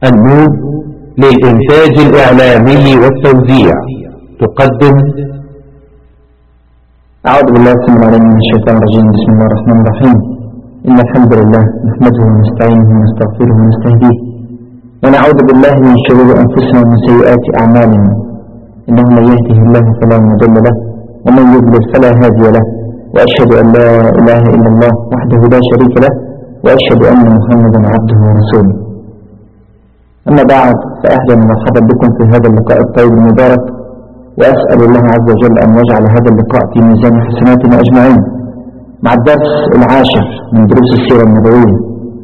النور للإنتاج الإعلامي والتوزيع تقدم أعوذ بالله السلام عليكم من الشيطان الرجيم بسم الله الرحمن الرحيم إن الحمد لله نحمده ونستعينه ونستغفره ونستهديه ونعوذ بالله من شرور أنفسنا ومن سيئات أعمالنا إنه من يهده الله فلا مضل له ومن يضلل فلا هادي له وأشهد أن لا إله إلا الله وحده لا شريك له وأشهد أن محمدا عبده ورسوله أما بعد فأهلا ومرحبا بكم في هذا اللقاء الطيب المبارك وأسأل الله عز وجل أن يجعل هذا اللقاء في ميزان حسناتنا أجمعين مع الدرس العاشر من دروس السيرة النبوية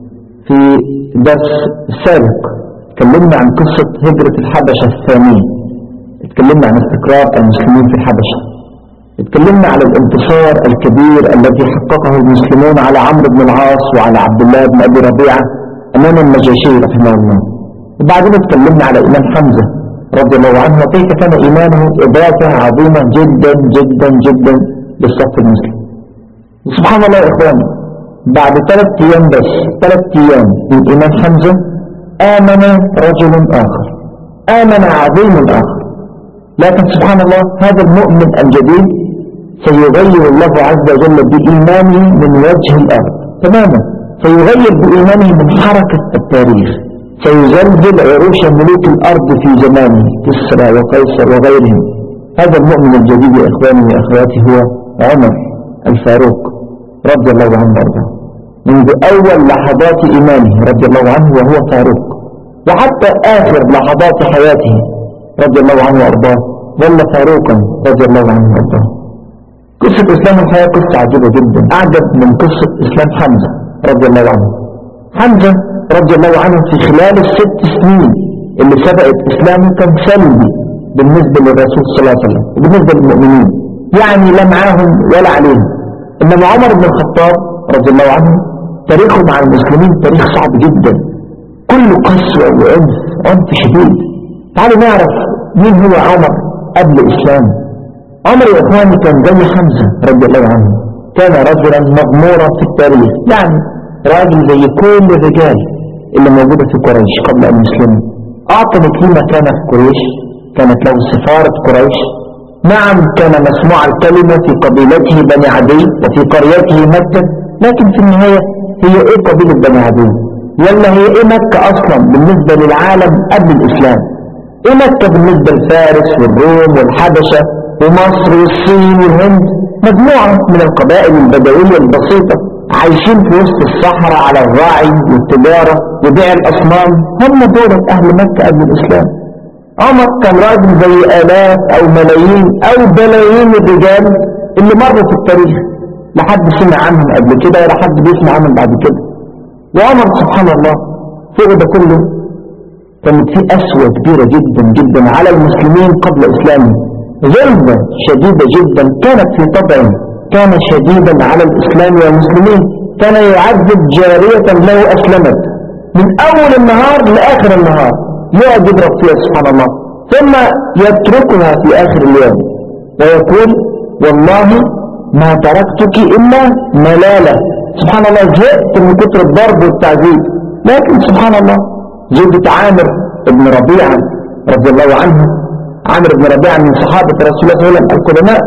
في الدرس السابق تكلمنا عن قصة هجرة الحبشة الثانية اتكلمنا عن استقرار المسلمين في الحبشة اتكلمنا على الانتصار الكبير الذي حققه المسلمون على عمرو بن العاص وعلى عبد الله بن أبي ربيعة أمام النجاشي رحمه الله وبعدين اتكلمنا على إمام حمزة رضي الله عنه وكيف كان إيمانه إضافة عظيمة جدا جدا جدا للصف المسلم وسبحان الله يا إخواني بعد ثلاث أيام بس ثلاث أيام من إمام حمزة آمن رجل آخر آمن عظيم آخر لكن سبحان الله هذا المؤمن الجديد سيغير الله عز وجل بإيمانه من وجه الأرض تماما سيغير بإيمانه من حركة التاريخ سيزلزل عروش ملوك الأرض في زمانه كسرى وقيصر وغيرهم هذا المؤمن الجديد يا إخواني وأخواتي هو عمر الفاروق رضي الله عنه وارضاه منذ أول لحظات إيمانه رضي الله عنه وهو فاروق وحتى آخر لحظات حياته رضي الله عنه وارضاه ظل فاروقا رضي الله عنه وارضاه قصة إسلام الحياة قصة عجيبة جدا أعجب من قصة إسلام حمزة رضي الله عنه حمزة رضي الله عنه في خلال الست سنين اللي سبقت إسلامه كان سلبي بالنسبة للرسول صلى الله عليه وسلم وبالنسبة للمؤمنين يعني لا معاهم ولا عليهم إنما عمر بن الخطاب رضي الله عنه تاريخه مع المسلمين تاريخ صعب جدا كله قسوة وعنف عنف شديد تعالوا نعرف مين هو عمر قبل الإسلام عمر يا إخواني كان زي حمزة رضي الله عنه كان رجلا مغمورا في التاريخ يعني راجل زي كل الرجال اللي موجودة في قريش قبل أن يسلموا أعطنت لي مكانة في قريش كانت له سفارة قريش نعم كان مسموع الكلمة في قبيلته بني عدي وفي قريته مكة لكن في النهاية هي ايه قبيلة بني عدي ولا هي ايه مكة اصلا بالنسبة للعالم قبل الاسلام ايه مكة بالنسبة لفارس والروم والحبشة ومصر والصين والهند مجموعة من القبائل البدوية البسيطة عايشين في وسط الصحراء على الراعي والتجارة وبيع الأصنام هم دولة أهل مكة قبل الإسلام عمر كان راجل زي آلاف أو ملايين أو بلايين الرجال اللي مروا في التاريخ لحد سمع عنهم قبل كده ولا حد بيسمع عنهم بعد كده وعمر سبحان الله فوق ده كله كانت في أسوة كبيرة جدا جدا على المسلمين قبل إسلامهم ظلمة شديدة جدا كانت في طبعه كان شديدا على الإسلام والمسلمين كان يعذب جارية له أسلمت من أول النهار لآخر النهار يقعد يضرب فيها سبحان الله ثم يتركها في آخر اليوم ويقول والله ما تركتك إلا ملالة سبحان الله زهقت من كتر الضرب والتعذيب لكن سبحان الله زوجة عامر بن ربيعة رضي الله عنه عامر بن ربيعة من صحابة رسول الله صلى الله عليه وسلم القدماء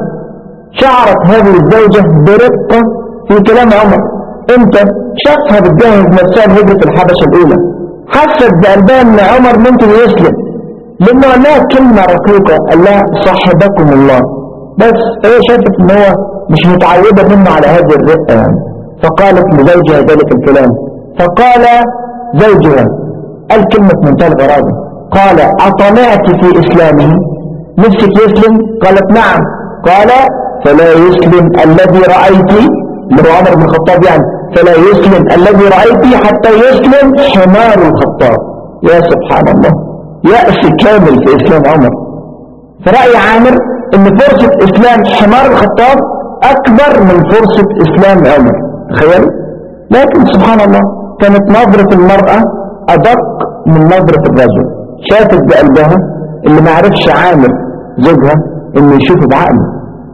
شعرت هذه الزوجة برقة في كلام عمر انت شافها بتجهز نفسها لهجرة الحبشة الأولى حست بقلبها ان عمر ممكن يسلم لما قال لها كلمة رقيقة قال لها صاحبكم الله بس هي شافت ان هو مش متعودة منه على هذه الرقة يعني فقالت لزوجها ذلك الكلام فقال زوجها قال كلمة منتهى الغرابة قال أطمعت في إسلامه نفسك يسلم قالت نعم قال فلا يسلم الذي رأيت اللي هو عمر بن الخطاب يعني فلا يسلم الذي رأيت حتى يسلم حمار الخطاب يا سبحان الله يأس كامل في إسلام عمر فرأي عامر ان فرصة إسلام حمار الخطاب أكبر من فرصة إسلام عمر تخيل لكن سبحان الله كانت نظرة المرأة أدق من نظرة الرجل شافت بقلبها اللي ما عرفش عامر زوجها انه يشوفه بعقله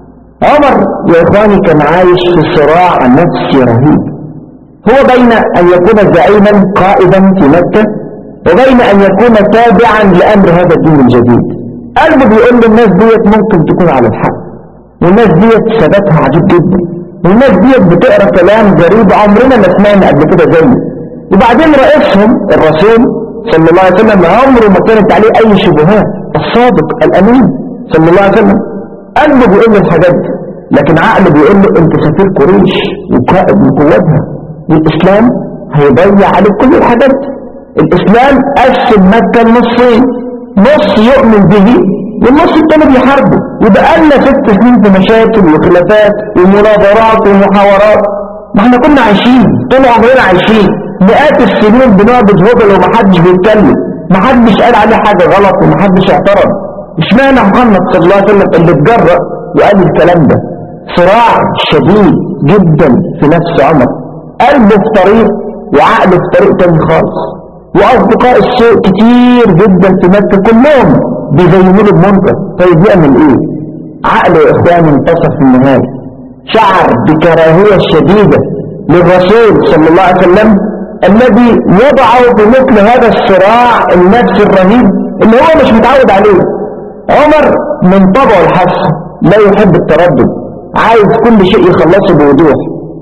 عمر يا إخواني كان عايش في صراع نفسي رهيب هو بين أن يكون زعيما قائدا في مكة وبين أن يكون تابعا لأمر هذا الدين الجديد قلبه بيقول له الناس ديت ممكن تكون على الحق والناس ديت ثباتها عجيب جدا والناس ديت بتقرا كلام غريب عمرنا ما سمعنا قبل كده زيه وبعدين رئيسهم الرسول صلى الله عليه وسلم عمره ما كانت عليه أي شبهات الصادق الأمين صلى الله عليه وسلم قلبه بيقول له الحاجات دي لكن عقله بيقول له انت سفير قريش وقائد من قوتها والإسلام هيضيع عليك كل الحاجات دي الإسلام قسم مكة لنصين نص يؤمن به والنص التاني بيحاربه يبقى لنا ست سنين في مشاكل وخلافات ومناظرات ومحاورات ما احنا كنا عايشين طول عمرنا عايشين مئات السنين بنقعد هبل ومحدش بيتكلم محدش قال عليه حاجة غلط ومحدش اعترض اشمعنى محمد صلى الله عليه وسلم اللي اتجرأ وقال الكلام ده صراع شديد جدا في نفس عمر قلبه في طريق وعقله في طريق تاني خالص واصدقاء السوء كتير جدا في مكة كلهم بيزينوا له المنكر طيب يعمل ايه عقله يا اخواني انتصر في النهاية شعر بكراهية شديدة للرسول صلى الله عليه وسلم الذي يضعه بمثل هذا الصراع النفسي الرهيب اللي هو مش متعود عليه عمر من طبعه الحسن لا يحب التردد عايز كل شيء يخلصه بوضوح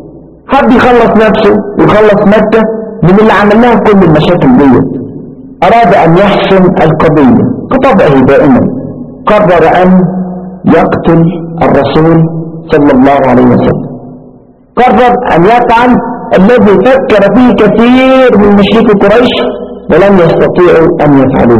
حب يخلص نفسه ويخلص مكة من اللي عمل لها كل المشاكل دي أراد أن يحسم القضية كطبعه دائما قرر أن يقتل الرسول صلى الله عليه وسلم قرر أن يفعل الذي فكر فيه كثير من مشرك قريش ولم يستطيعوا أن يفعلوه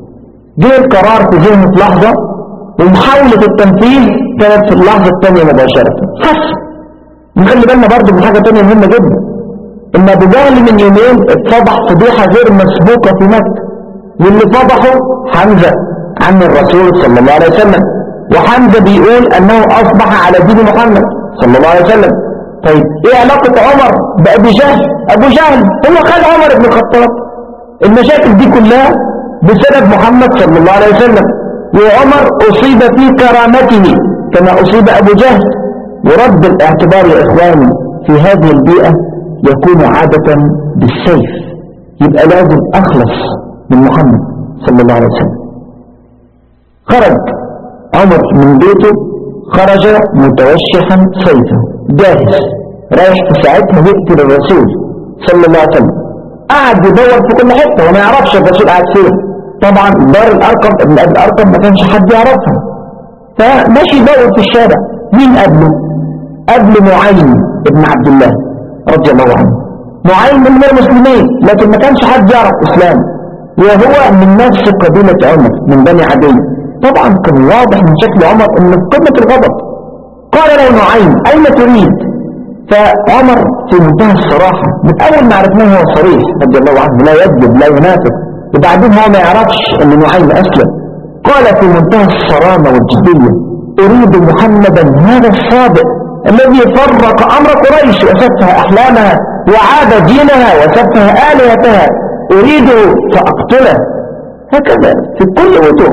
جه القرار في ذهنه في لحظة ومحاولة التنفيذ كانت في اللحظة الثانية مباشرة حسن نخلي بالنا برضه من حاجة تانية مهمة جدا ان ابو جهل من يومين اتفضح فضيحة غير مسبوقة في مكة واللي فضحه حمزة عم الرسول صلى الله عليه وسلم وحمزة بيقول انه اصبح على دين محمد صلى الله عليه وسلم طيب ايه علاقة عمر بأبي جهل ابو جهل هو خد عمر بن الخطاب المشاكل دي كلها بسبب محمد صلى الله عليه وسلم وعمر اصيب في كرامته كما اصيب ابو جهل ورد الاعتبار يا اخواني في هذه البيئة يكون عادة بالسيف يبقى لازم اخلص من محمد صلى الله عليه وسلم خرج عمر من بيته خرج متوشحا سيفا جاهز رايح في ساعتها يقتل الرسول صلى الله عليه وسلم قعد يدور في كل حتة وما يعرفش الرسول قاعد فين طبعا دار الارقم ابن ابي الارقم ما كانش حد يعرفها فماشي يدور في الشارع مين قبله قبل معين ابن عبد الله رضي الله عنه معين من المسلمين لكن ما كانش حد يعرف اسلام وهو من نفس قبيلة عمر من بني عدي طبعا كان واضح من شكل عمر انه في قمة الغضب قال له نعيم اين تريد فعمر في منتهى الصراحة من اول ما عرفناه هو صريح رضي الله عنه لا يكذب لا ينافق وبعدين هو ما يعرفش ان نعيم اسلم قال في منتهى الصرامة والجدية اريد محمدا هذا الصادق الذي فرق امر قريش وسفه احلامها وعاد دينها وسفه الهتها اريده فاقتله هكذا في كل وضوح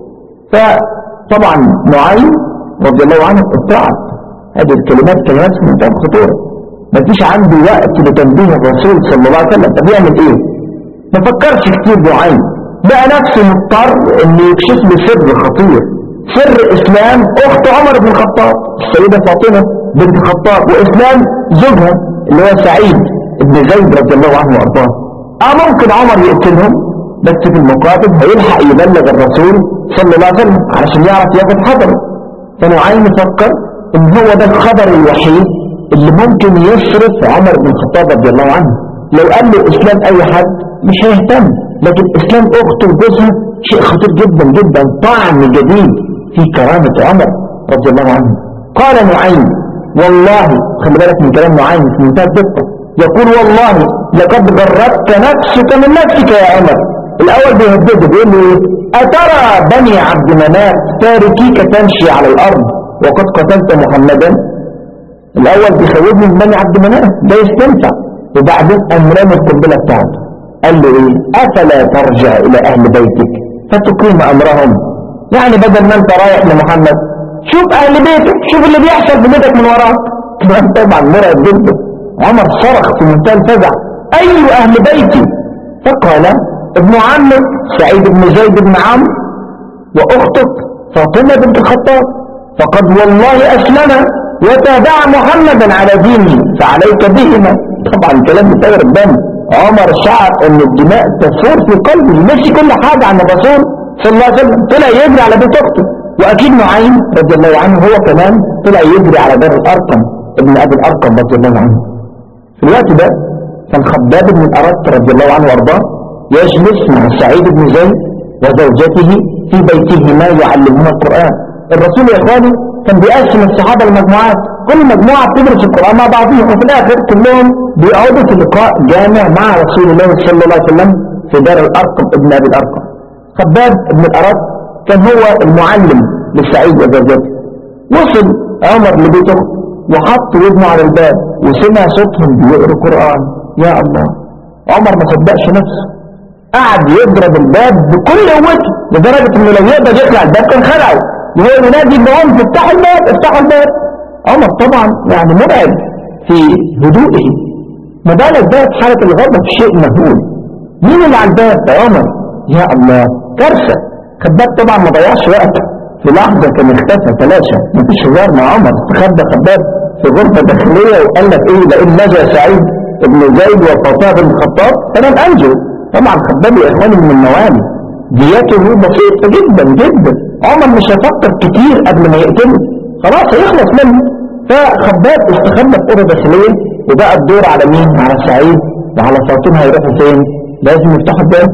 فطبعا نعيم رضي الله عنه ابتعد هذه الكلمات كلمات في منتهى الخطوره ما فيش عنده وقت لتنبيه الرسول صلى الله عليه وسلم طب يعمل ايه ما فكرش كتير نعيم بقى نفسه مضطر انه يكشف له سر خطير سر اسلام اخت عمر بن الخطاب السيدة فاطمة بنت الخطاب واسلام زوجها اللي هو سعيد بن زيد رضي الله عنه وارضاه اه ممكن عمر يقتلهم بس في المقابل هيلحق يبلغ الرسول صلى الله عليه وسلم علشان يعرف ياخد خبره فنعيم فكر ان هو ده الخبر الوحيد اللي ممكن يصرف عمر بن الخطاب رضي الله عنه لو قال له اسلام اي حد مش هيهتم لكن اسلام اخته وجوزها شيء خطير جدا جدا طعن جديد في كرامة عمر رضي الله عنه قال نعيم والله خلي بالك من كلام نعيم في منتهى الدقة يقول والله لقد غرتك نفسك من نفسك يا عمر الاول بيهدده بيقول له ايه اترى بني عبد مناف تاركيك تمشي على الارض وقد قتلت محمدا الاول بيخوفني من بني عبد مناف ده يستنفع وبعدين امران القنبله بتاعته قال له ايه افلا ترجع الى اهل بيتك فتقيم امرهم يعني بدل ما انت رايح لمحمد شوف اهل بيتك شوف اللي بيحصل في بيتك من وراك كلام طبعا مرعب جدا عمر صرخ في منتهى الفزع اي اهل بيتي فقال ابن عمه سعيد بن زيد بن عمرو وأختك فاطمة بنت الخطاب فقد والله أسلم وتابع محمدا على دينه فعليك بهما طبعا الكلام بتغير الدم عمر شعر ان الدماء تفور في قلبه مشي كل حاجة عن الرسول صلى الله عليه وسلم طلع يجري على بيت اخته واكيد نعيم رضي الله عنه هو كمان طلع يجري على دار الارقم ابن ابي الارقم رضي الله عنه في الوقت ده كان خباب بن الارت رضي الله عنه وارضاه يجلس مع سعيد بن زيد وزوجته في بيتهما يعلمهما القرآن الرسول يا اخواني كان بيقسم الصحابة لمجموعات كل مجموعة بتدرس القرآن مع بعضهم وفي الآخر كلهم بيقعدوا في لقاء جامع مع رسول الله صلى الله عليه وسلم في دار الأرقم ابن أبي الأرقم خباب ابن الأرق كان هو المعلم لسعيد وزوجته وصل عمر لبيته وحط ودنه على الباب وسمع صوتهم بيقروا قرآن يا الله عمر ما صدقش نفسه قعد يضرب الباب بكل قوته لدرجة انه لو يقدر يطلع الباب كان خلعه وهو ينادي بهم افتحوا الباب افتحوا الباب عمر طبعا يعني مرعب في هدوئه ما بالك بقى في حالة الغضب شيء مهول مين اللي على الباب ده عمر يا الله كارثة خباب طبعا ما ضيعش وقته في لحظة كان اختفى تلاشى مفيش هزار مع عمر استخبى خباب في غرفة داخلية وقال لك ايه لئن نجا سعيد ابن زيد وفاطمة بن الخطاب فلم انجو طبعا خباب يا اخواني من الموالي ديته بسيطة جدا جدا عمر مش هيفكر كتير قبل ما يقتله خلاص هيخلص منه فخباب استخبى في أوضة داخلية وبقى الدور على مين على سعيد وعلى فاطمة هيروحوا فين لازم يفتحوا الباب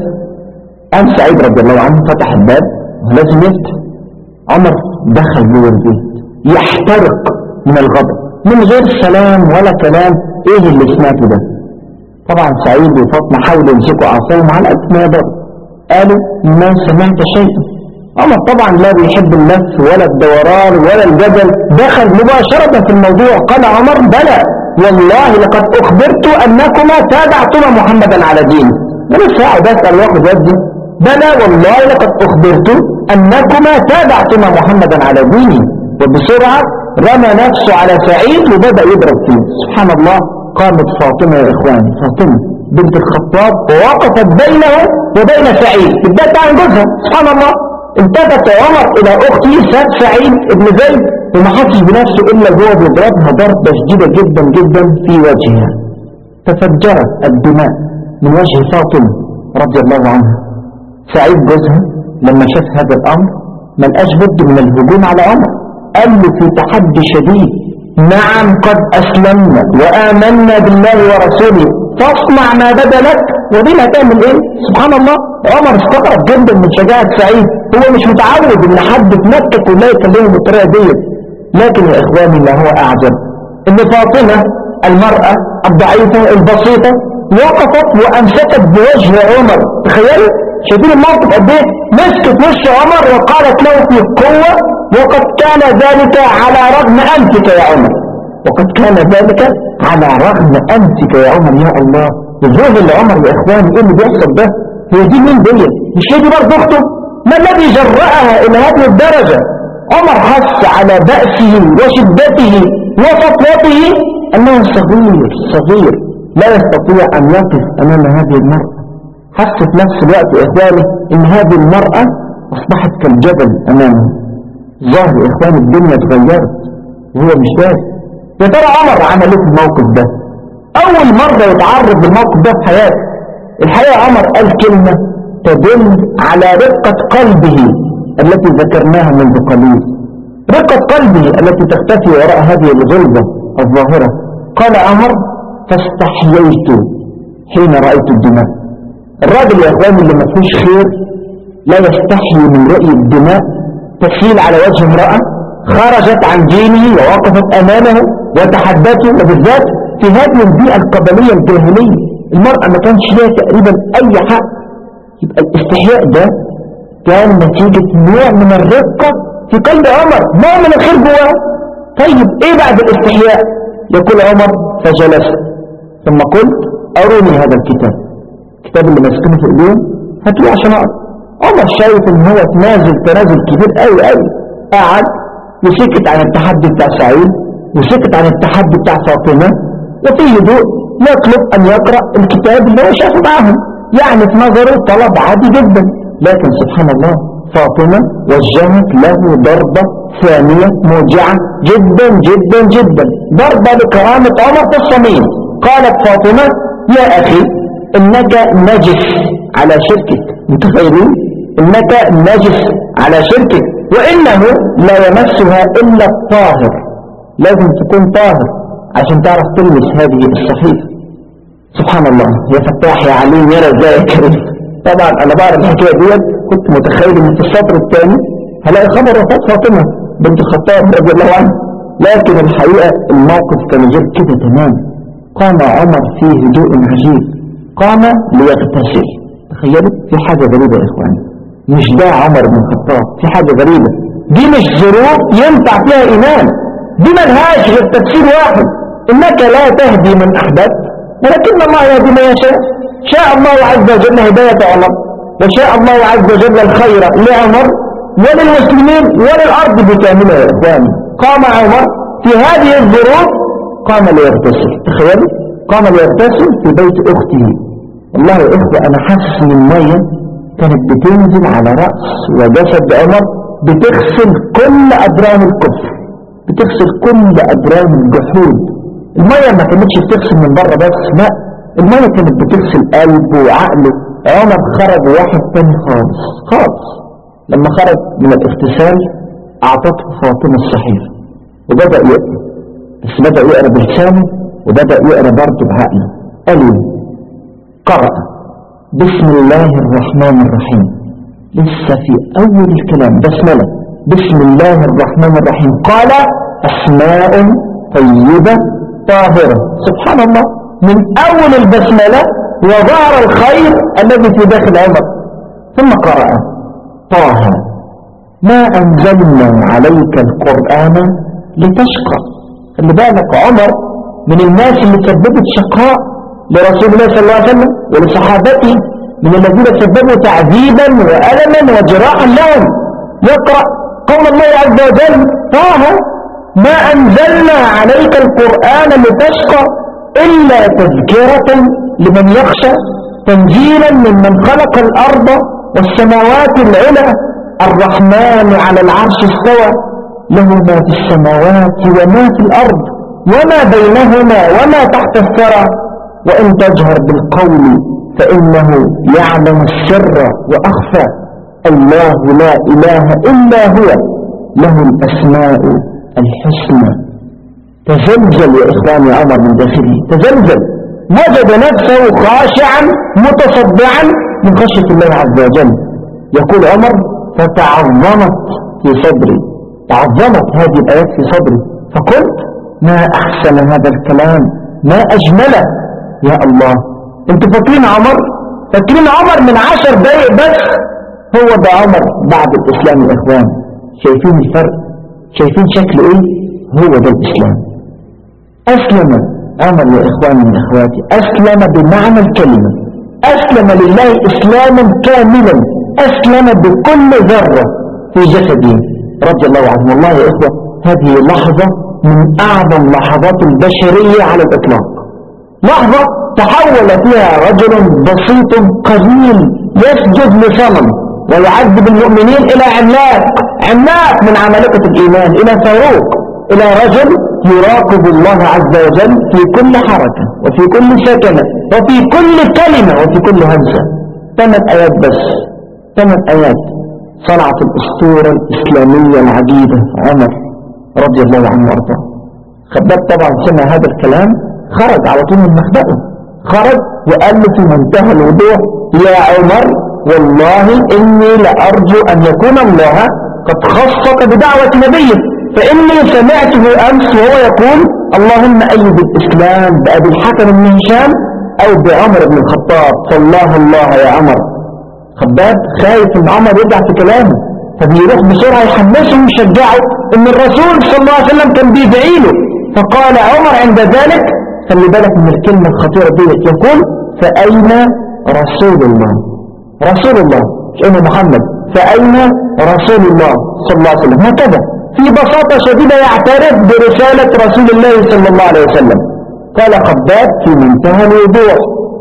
قام سعيد رضي الله عنه فتح الباب ولازم يفتح عمر دخل جوه البيت يحترق من الغضب من غير سلام ولا كلام ايه اللي سمعته ده طبعا سعيد وفاطمة حاولوا يمسكوا اعصابهم على قد ما يقدروا قالوا ما سمعت شيئا عمر طبعا لا بيحب اللف ولا الدوران ولا الجدل دخل مباشرة في الموضوع قال عمر بلى والله لقد أخبرت أنكما تابعتما محمدا على دينه أنا ساعة بسأل واحد ودي بلى والله لقد أخبرت أنكما تابعتما محمدا على دينه وبسرعة رمى نفسه على سعيد وبدأ يضرب فيه سبحان الله قامت فاطمة يا إخواني فاطمة بنت الخطاب ووقفت بينه وبين سعيد ابتدت عن جوزها سبحان الله التفت عمر الى اخته ساب سعيد ابن زيد وما حسش بنفسه الا هو بيضربها ضربه شديده جدا جدا في وجهها تفجرت الدماء من وجه فاطمه رضي الله عنها سعيد جوزها لما شاف هذا الامر ما لقاش بد من الهجوم على عمر قال له في تحدي شديد نعم قد اسلمنا وامنا بالله ورسوله فاصنع ما بدا لك ودي هتعمل ايه سبحان الله عمر استغرب جدا من شجاعة سعيد هو مش متعود ان حد في مكة كلها يكلمه بالطريقة دي لكن يا اخواني ما هو اعجب ان فاطمة المرأة الضعيفة البسيطة وقفت وامسكت بوجه عمر تخيلوا شايفين الموقف قد ايه مسكت وش عمر وقالت له في قوة وقد كان ذلك على رغم انفك يا عمر وقد كان ذلك على رغم انفك يا عمر يا الله الزوج اللي عمر يا اخواني ايه اللي بيحصل ده هي دي مين دي مش هي دي برضه اخته ما الذي جرأها الى هذه الدرجة عمر حس على بأسه وشدته وسطوته انه صغير صغير لا يستطيع ان يقف امام هذه المرأة حس في نفس الوقت يا اخواني ان هذه المرأة اصبحت كالجبل امامه ظاهر يا اخواني الدنيا اتغيرت وهو مش شايف يا ترى عمر عمل ايه في الموقف ده اول مرة يتعرض للموقف ده في حياته الحقيقة عمر قال كلمة تدل على رقة قلبه التي ذكرناها منذ قليل رقة قلبه التي تختفي وراء هذه الغلظة الظاهرة قال عمر فاستحييت حين رأيت الدماء الراجل يا اخواني اللي ما فيهوش خير لا يستحي من رؤية الدماء تسيل على وجه امرأة خرجت عن دينه ووقفت امامه وتحدته وبالذات في هذه البيئة القبلية الجاهلية المرأة ما كانش لها تقريبا اي حق يبقى الاستحياء ده كان نتيجة نوع من الرقة في قلب عمر نوع من الخير جواه طيب ايه بعد الاستحياء يقول عمر فجلست ثم قلت اروني هذا الكتاب الكتاب اللي ماسكينه في ايديهم هاتوه عشان اقرا عمر شايف ان هو تنازل تنازل كبير قوي قوي قعد وسكت عن التحدي بتاع سعيد وسكت عن التحدي بتاع فاطمة وفي هدوء يطلب ان يقرأ الكتاب اللي هو شافه معاهم يعني في نظره طلب عادي جدا لكن سبحان الله فاطمة وجهت له ضربة ثانية موجعة جدا جدا جدا ضربة لكرامة عمر في الصميم قالت فاطمة يا أخي إنك نجس على شركك متخيلين إنك نجس على شركك وإنه لا يمسها إلا الطاهر لازم تكون طاهر عشان تعرف تلمس هذه الصحيفة سبحان الله يا فتاح يا عليم يا رزاق يا كريم طبعا أنا بعرف الحكاية ديت كنت متخيل إن في السطر الثاني هلاقي خبر وفاة فاطمة بنت الخطاب رضي الله عنها لكن الحقيقة الموقف كان غير كده تمام قام عمر في هدوء عجيب قام ليغتسل تخيلوا في حاجة غريبة يا إخواني مش ده عمر بن الخطاب في حاجة غريبة دي مش ظروف ينفع فيها إيمان دي ملهاش غير تفسير واحد إنك لا تهدي من أحببت ولكن الله يهدي من يشاء شاء الله عز وجل هداية عمر وشاء الله عز وجل الخير لعمر وللمسلمين وللأرض بكاملها يا إخواني قام عمر في هذه الظروف قام ليغتسل تخيلوا قام ليغتسل في بيت أخته والله يا إخوة أنا حاسس من المية كانت بتنزل على رأس وجسد عمر بتغسل كل أدران الكفر بتغسل كل أدران الجحود المية ما كانتش بتغسل من بره بس لا المية كانت بتغسل قلبه وعقله عمر خرج واحد تاني خالص خالص لما خرج من الاغتسال أعطته فاطمة الصحيفة وبدأ يقرأ بس بدأ يقرأ بلسانه وبدأ يقرأ برضه بعقله قال له قرأ بسم الله الرحمن الرحيم لسه في أول الكلام بسملة بسم الله الرحمن الرحيم قال أسماء طيبة طاهرة سبحان الله من أول البسملة وظهر الخير الذي في داخل عمر ثم قرأ طه ما أنزلنا عليك القرآن لتشقى خلي بالك عمر من الناس اللي سببت شقاء لرسول الله صلى الله عليه وسلم ولصحابته من الذين سببوا تعذيبا وألما وجراحا لهم يقرأ قول الله عز وجل طه ما أنزلنا عليك القرآن لتشقى إلا تذكرة لمن يخشى تنزيلا ممن خلق الأرض والسماوات العلى الرحمن على العرش استوى له ما في السماوات وما في الأرض وما بينهما وما تحت الثرى وإن تجهر بالقول فإنه يعلم السر وأخفى الله لا إله إلا هو له الأسماء الحسنى تزلزل يا إخواني عمر من داخله تزلزل وجد نفسه خاشعا متصدعا من خشية الله عز وجل يقول عمر فتعظمت في صدري تعظمت هذه الآيات في صدري فقلت ما أحسن هذا الكلام ما أجمله يا الله انتوا فاكرين عمر فاكرين عمر من عشر دقايق بس هو ده عمر بعد الإسلام يا إخوان شايفين الفرق شايفين شكله إيه هو ده الإسلام أسلم عمر يا إخواني من أخواتي أسلم بمعنى الكلمة أسلم لله إسلاما كاملا أسلم بكل ذرة في جسده رضي الله عنه والله يا إخوة هذه لحظة من أعظم لحظات البشرية على الإطلاق لحظة تحول فيها رجل بسيط قليل يسجد لصنم ويعذب المؤمنين إلى عملاق عملاق من عمالقة الإيمان إلى فاروق إلى رجل يراقب الله عز وجل في كل حركة وفي كل سكنة وفي كل كلمة وفي كل همسة ثمان آيات بس ثمان آيات صنعت الأسطورة الإسلامية العجيبة عمر رضي الله عنه وارضاه خباب طبعا سمع هذا الكلام خرج على طول من مخبئه خرج وقال له في منتهى الوضوح يا عمر والله إني لأرجو أن يكون الله قد خصك بدعوة نبيه فإني سمعته أمس وهو يقول اللهم أيد الإسلام بأبي الحكم بن هشام أو بعمر بن الخطاب فالله الله يا عمر خباب خايف ان عمر يرجع في كلامه فبيروح بسرعة يحمسه ويشجعه ان الرسول صلى الله عليه وسلم كان بيدعي له فقال عمر عند ذلك خلي بالك من الكلمة الخطيرة دي يقول فأين رسول الله رسول الله مش أين محمد فأين رسول الله صلى الله عليه وسلم هكذا في بساطة شديدة يعترف برسالة رسول الله صلى الله عليه وسلم قال خباب في منتهى الوضوح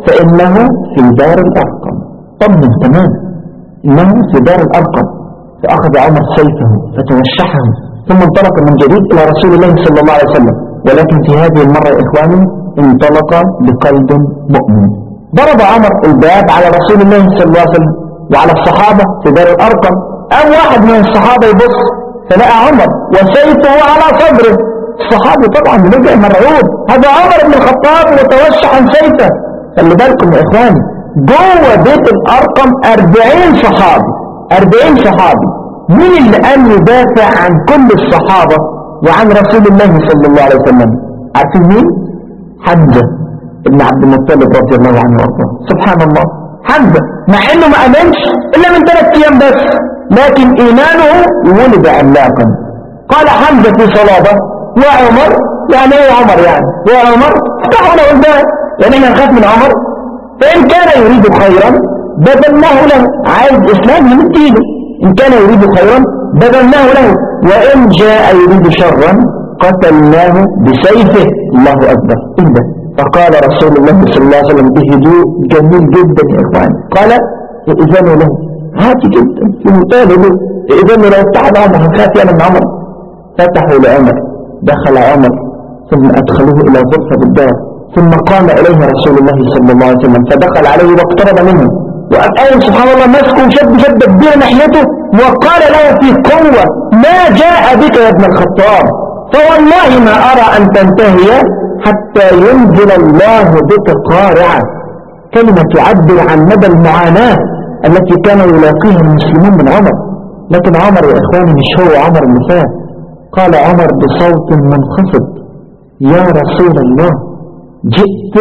فإنه في دار الأرقم طمن تماما إنه في دار الأرقم فأخذ عمر سيفه فتوشحه ثم انطلق من جديد إلى رسول الله صلى الله عليه وسلم ولكن في هذه المرة يا إخواني انطلق بقلب مؤمن ضرب عمر الباب على رسول الله صلى الله عليه وسلم وعلى الصحابة في دار الأرقم أو واحد من الصحابة يبص فلقى عمر وسيفه على صدره الصحابي طبعا رجع مرعوب هذا عمر بن الخطاب متوشح عن سيفه خلي بالكم يا إخواني جوه بيت الأرقم 40 صحابي 40 صحابي مين اللي قام يدافع عن كل الصحابة وعن رسول الله صلى الله عليه وسلم عارفين مين حمزة ابن عبد المطلب رضي الله عنه وارضاه سبحان الله حمزة مع انه ما امنش الا من ثلاث ايام بس لكن ايمانه ولد عملاقا قال حمزة في صلابة يا عمر يعني ايه يا عمر يعني يا عمر افتحوا له الباب يعني احنا نخاف من عمر فان كان يريد خيرا بذلناه له عايز اسلام يمديله ان كان يريد خيرا بذلناه له وان جاء يريد شرا قتلناه بسيفه الله اكبر ايه ده فقال رسول الله صلى الله عليه وسلم بهدوء جميل جدا يا اخوان قال إذن له عادي جدا في منتهى الهدوء إذن لو فتح عمر هنخاف يعني من عمر فتحوا لعمر دخل عمر ثم أدخلوه إلى غرفة الدار ثم قام إليه رسول الله صلى الله عليه وسلم فدخل عليه واقترب منه وقال سبحان الله مسكه شد شد كبير ناحيته وقال له في قوة ما جاء بك يا ابن الخطاب فوالله ما أرى أن تنتهي حتى ينزل الله بك قارعة كلمة تعبر عن مدى المعاناة التي كان يلاقيها المسلمون من عمر لكن عمر يا إخواني مش هو عمر اللي فات قال عمر بصوت منخفض يا رسول الله جئت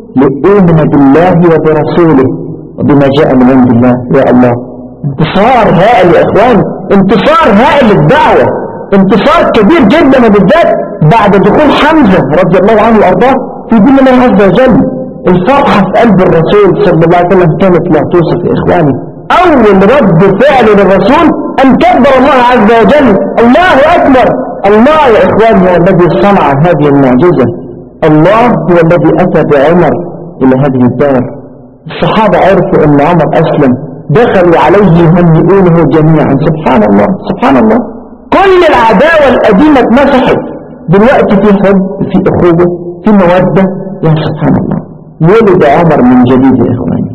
لأؤمن بالله وبرسوله وبما جاء من عند الله يا الله انتصار هائل يا إخواني انتصار هائل للدعوة انتصار كبير جدا وبالذات بعد دخول حمزة رضي الله عنه وأرضاه في دين الله عز وجل الفرحة في قلب الرسول صلى الله عليه وسلم كانت لا توصف يا إخواني أول رد فعل للرسول أن كبر الله عز وجل الله أكبر الله يا إخواني هو الذي صنع هذه المعجزة الله هو الذي أتى بعمر إلى هذه الدار الصحابة عرفوا أن عمر أسلم دخلوا عليه يهنئونه جميعا سبحان الله سبحان الله كل العداوة القديمة اتمسحت دلوقتي في حب في أخوة في مودة يا سبحان الله ولد عمر من جديد يا إخواني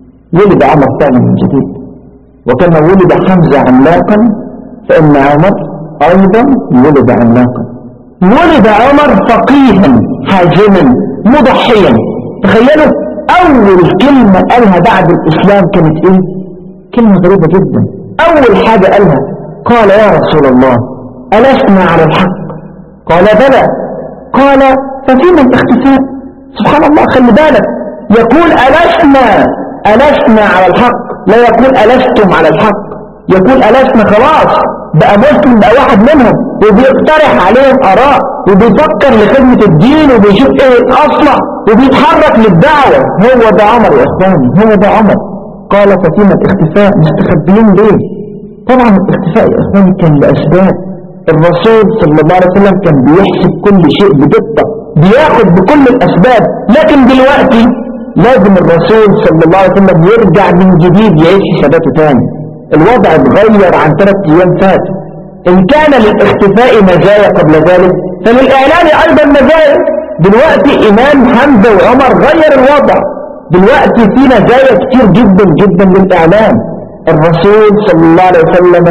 ولد عمر ثاني من جديد وكما ولد حمزة عملاقا فإن عمر أيضا ولد عملاقا ولد عمر فقيها حازما مضحيا تخيلوا أول كلمة قالها بعد الإسلام كانت إيه كلمة غريبة جدا أول حاجة قالها قال يا رسول الله ألسنا على الحق قال بلى قال ففيما الاختفاء سبحان الله خلي بالك يقول ألسنا ألسنا على الحق لا يقول ألستم على الحق يقول ألسنا خلاص بقى مسلم بقى واحد منهم وبيقترح عليهم آراء وبيفكر لخدمة الدين وبيشوف ايه الأصلح وبيتحرك للدعوة هو ده عمر يا إخواني هو ده عمر قال ففيما الاختفاء مستخبيين ليه طبعا الاختفاء يا إخواني كان لأسباب الرسول صلى الله عليه وسلم كان بيحسب كل شيء بدقة بياخد بكل الأسباب لكن دلوقتي لازم الرسول صلى الله عليه وسلم يرجع من جديد يعيش حساباته تاني الوضع اتغير عن ثلاث أيام فات إن كان للاختفاء مزايا قبل ذلك فللإعلان أيضا مزايا دلوقتي إمام حمزة وعمر غير الوضع دلوقتي في مزايا كتير جدا جدا للإعلان الرسول صلى الله عليه وسلم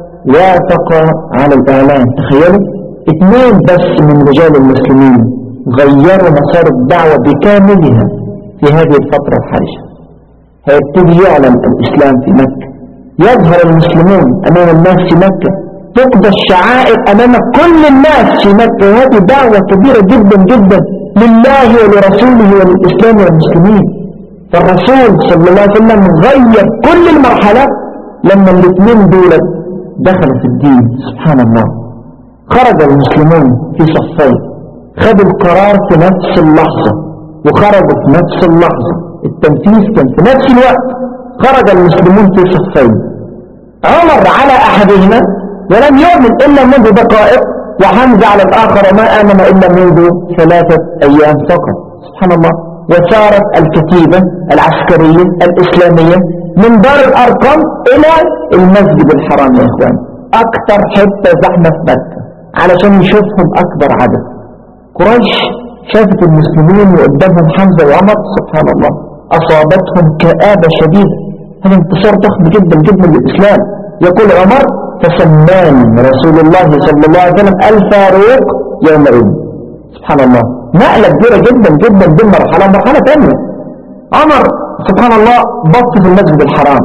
وافق على الإعلان تخيلوا اثنين بس من رجال المسلمين غيروا مسار الدعوة بكاملها في هذه الفترة الحرجة هيبتدي يعلن الإسلام في مكة يظهر المسلمون أمام الناس في مكة تقضى الشعائر أمام كل الناس في مكة وهذه دعوة كبيرة جدا جدا لله ولرسوله وللإسلام والمسلمين فالرسول صلى الله عليه وسلم غير كل المرحلات لما الاثنين دول دخلوا في الدين سبحان الله خرج المسلمون في صفين خدوا القرار في نفس اللحظة وخرجوا في نفس اللحظة التنفيذ كان في نفس الوقت خرج المسلمون في صفين عمر على أحدهما ولم يؤمن إلا منذ دقائق وحمزة على الآخر ما آمن إلا منذ ثلاثة أيام فقط سبحان الله وسارت الكتيبة العسكرية الإسلامية من دار الأرقم إلى المسجد الحرام يا إخوان أكثر حتة زحمة في مكة علشان يشوفهم أكبر عدد قريش شافت المسلمين وقدامهم حمزة وعمر سبحان الله أصابتهم كآبة شديدة هذا انتصار ضخم جدا جدا للإسلام يقول عمر فسماني رسول الله صلى الله عليه وسلم الفاروق يومئذ سبحان الله نقلة كبيرة جدا جدا بين مرحلة ومرحلة ثانية عمر سبحان الله بط في المسجد الحرام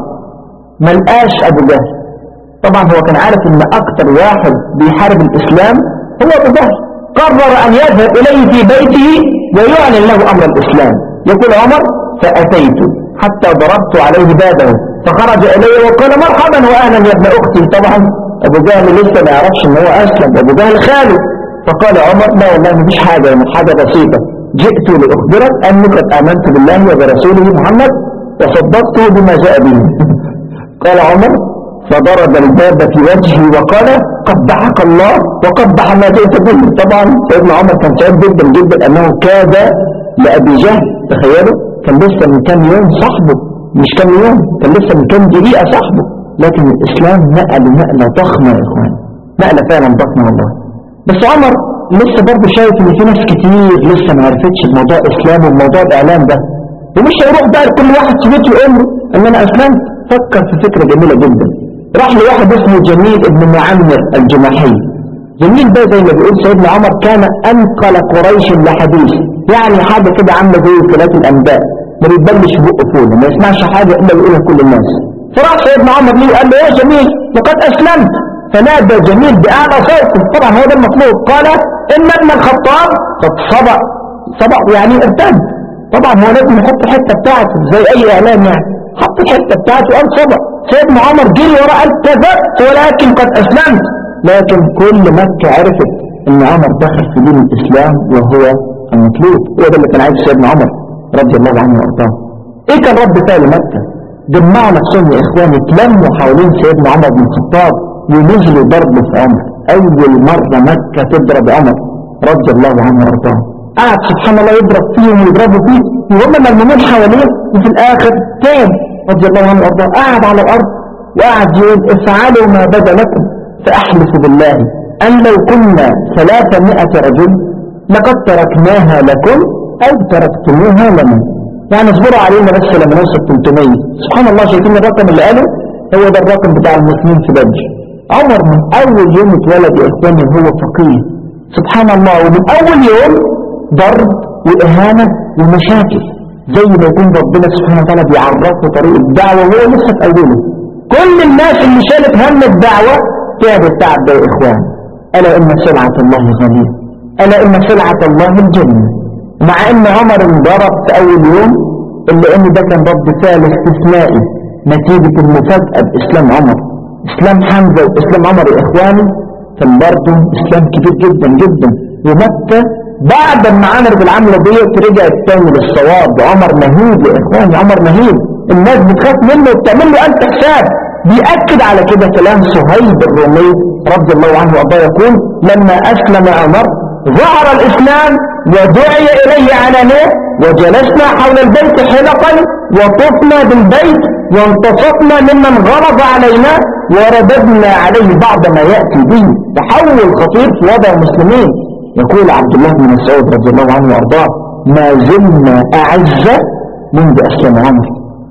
ملقاش أبو جهل طبعا هو كان عارف ان اكتر واحد بيحارب الاسلام هو ابو جهل قرر ان يذهب اليه في بيته ويعلن له امر الاسلام يقول عمر فاتيت حتى ضربت عليه بابه فخرج الي وقال مرحبا واهلا يا ابن اختي طبعا ابو جهل لسه ما يعرفش ان هو اسلم ابو جهل خاله فقال عمر لا والله مفيش حاجه يعني حاجه بسيطه جئت لاخبرك اني قد امنت بالله وبرسوله محمد وصدقته بما جاء به قال عمر فضرب الباب في وجهه وقال قبحك الله وقبح ما جئت به طبعا سيدنا عمر كان سعيد جدا جدا انه كاد لابي جهل تخيلوا كان لسه من كام يوم صاحبه مش كام يوم كان لسه من كام دقيقه صاحبه لكن الاسلام نقل نقله ضخمه يا اخوان نقله فعلا ضخمه والله بس عمر لسه برضه شايف ان في ناس كتير لسه ما عرفتش بموضوع الاسلام وموضوع الاعلام ده ومش هيروح بقى لكل واحد في بيته يقول له ان انا اسلمت فكر في فكره جميله جدا راح لواحد اسمه جميل ابن معمر الجماحي جميل ده زي ما بيقول سيدنا عمر كان انقل قريش لحديث يعني حاجه كده عامله زي وكالات الانباء ما بيتبلش بقه فوله ما يسمعش حاجه الا بيقولها كل الناس فراح سيدنا عمر ليه قال له يا جميل لقد اسلمت فنادى جميل باعلى صوته طبعا هو ده المطلوب قال ان ابن الخطاب قد صبأ صبأ يعني ارتد طبعا هو لازم يحط الحته بتاعته زي اي اعلام يعني حط الحته بتاعته قال صبأ سيدنا عمر جري وراه قال كذبت ولكن قد اسلمت لكن كل مكه عرفت ان عمر دخل في دين الاسلام وهو المطلوب هو ده اللي كان عايز سيدنا عمر رضي الله عنه وارضاه ايه كان رد فعل مكه جمعوا نفسهم يا اخواني اتلموا حوالين سيدنا عمر بن الخطاب ونزلوا ضرب في عمر اول مره مكه تضرب عمر رضي الله عنه وارضاه قعد سبحان الله يضرب فيهم ويضربوا فيه وهم ملمومين حواليه وفي الاخر تاب رضي الله عنه وارضاه قعد على الارض وقعد يقول افعلوا ما بدا لكم فاحلف بالله ان لو كنا ثلاثمائة رجل لقد تركناها لكم او تركتموها لنا يعني اصبروا علينا بس لما نوصل 300 سبحان الله شايفين الرقم اللي قاله هو ده الرقم بتاع المسلمين في بدر عمر من اول يوم اتولد يا اخواني هو فقيه سبحان الله ومن اول يوم ضرب واهانه ومشاكل زي ما يكون ربنا سبحانه وتعالى بيعرفه طريق الدعوه وهو لسه في اوله كل الناس اللي شالت هم الدعوه تعبوا التعب ده يا اخوان الا ان سلعه الله غاليه الا ان سلعه الله الجنه مع ان عمر انضرب في اول يوم الا ان ده كان رد فعل استثنائي نتيجه المفاجاه باسلام عمر اسلام حمزه واسلام عمر يا اخواني كان برضه اسلام كبير جدا جدا ومكه بعد ما عملت العمله ديت رجعت تاني للصواب عمر مهيب يا اخواني عمر مهيب الناس بتخاف منه وبتعمل له الف حساب بيأكد على كده كلام صهيب الرومي رضي الله عنه وارضاه يقول لما اسلم عمر ظهر الاسلام ودعي اليه علانيه وجلسنا حول البيت حلقا وطفنا بالبيت وانتصفنا ممن غرض علينا ورددنا عليه بعض ما يأتي به تحول خطير في وضع المسلمين يقول عبد الله بن مسعود رضي الله عنه وارضاه ما زلنا أعز منذ أسلم عمر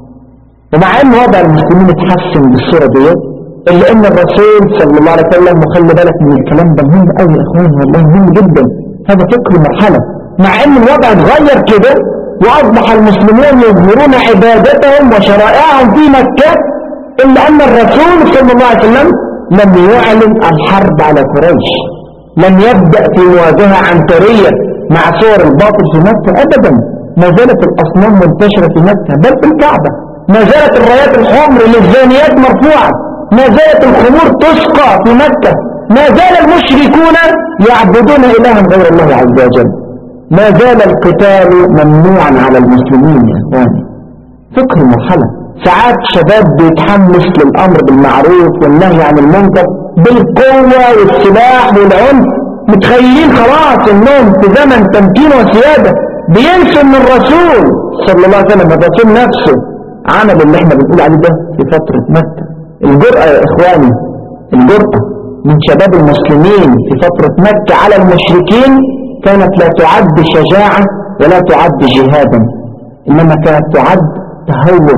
ومع ان وضع المسلمين اتحسن بالصورة ديت الا ان الرسول صلى الله عليه وسلم وخلي بالك من الكلام ده مهم قوي يا اخوان والله مهم جدا هذا فكر مرحلة مع ان الوضع اتغير كده واصبح المسلمون يظهرون عبادتهم وشرائعهم في مكة الا ان الرسول صلى الله عليه وسلم لم يعلن الحرب على قريش لم يبدأ في مواجهة عنترية مع صور الباطل في مكة ابدا ما زالت الاصنام منتشرة في مكة بل في الكعبة ما زالت الرايات الحمر للزانيات مرفوعة ما زالت الخمور تسقى في مكة ما زال المشركون يعبدون إلها غير الله عز وجل ما زال القتال ممنوعا على المسلمين يا إخواني فكر مرحلة ساعات شباب بيتحمس للأمر بالمعروف والنهي عن المنكر بالقوة والسلاح والعنف متخيلين خلاص انهم في زمن تمكين وسيادة بينسوا ان الرسول صلى الله عليه وسلم الرسول نفسه عمل اللي احنا بنقول عليه ده في فترة مكة الجرأة يا اخواني الجرأة من شباب المسلمين في فترة مكة على المشركين كانت لا تعد شجاعة ولا تعد جهادا انما كانت تعد تهور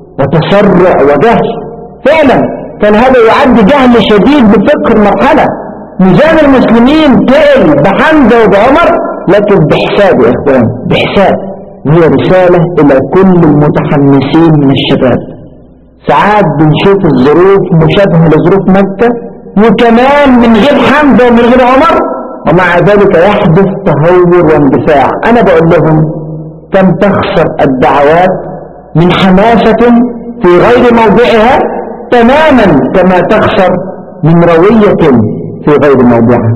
وتسرع وجهل فعلا كان هذا يعد جهل شديد بفكر مرحلة ميزان المسلمين تقل بحمزة وبعمر لكن بحساب يا اخوان بحساب وهي رسالة الى كل المتحمسين من الشباب ساعات بنشوف الظروف مشابهة لظروف مكة وكمان من غير حمزة ومن غير عمر ومع ذلك يحدث تهور واندفاع انا بقول لهم كم تخسر الدعوات من حماسة في غير موضعها تماما كما تخسر من روية في غير موضعها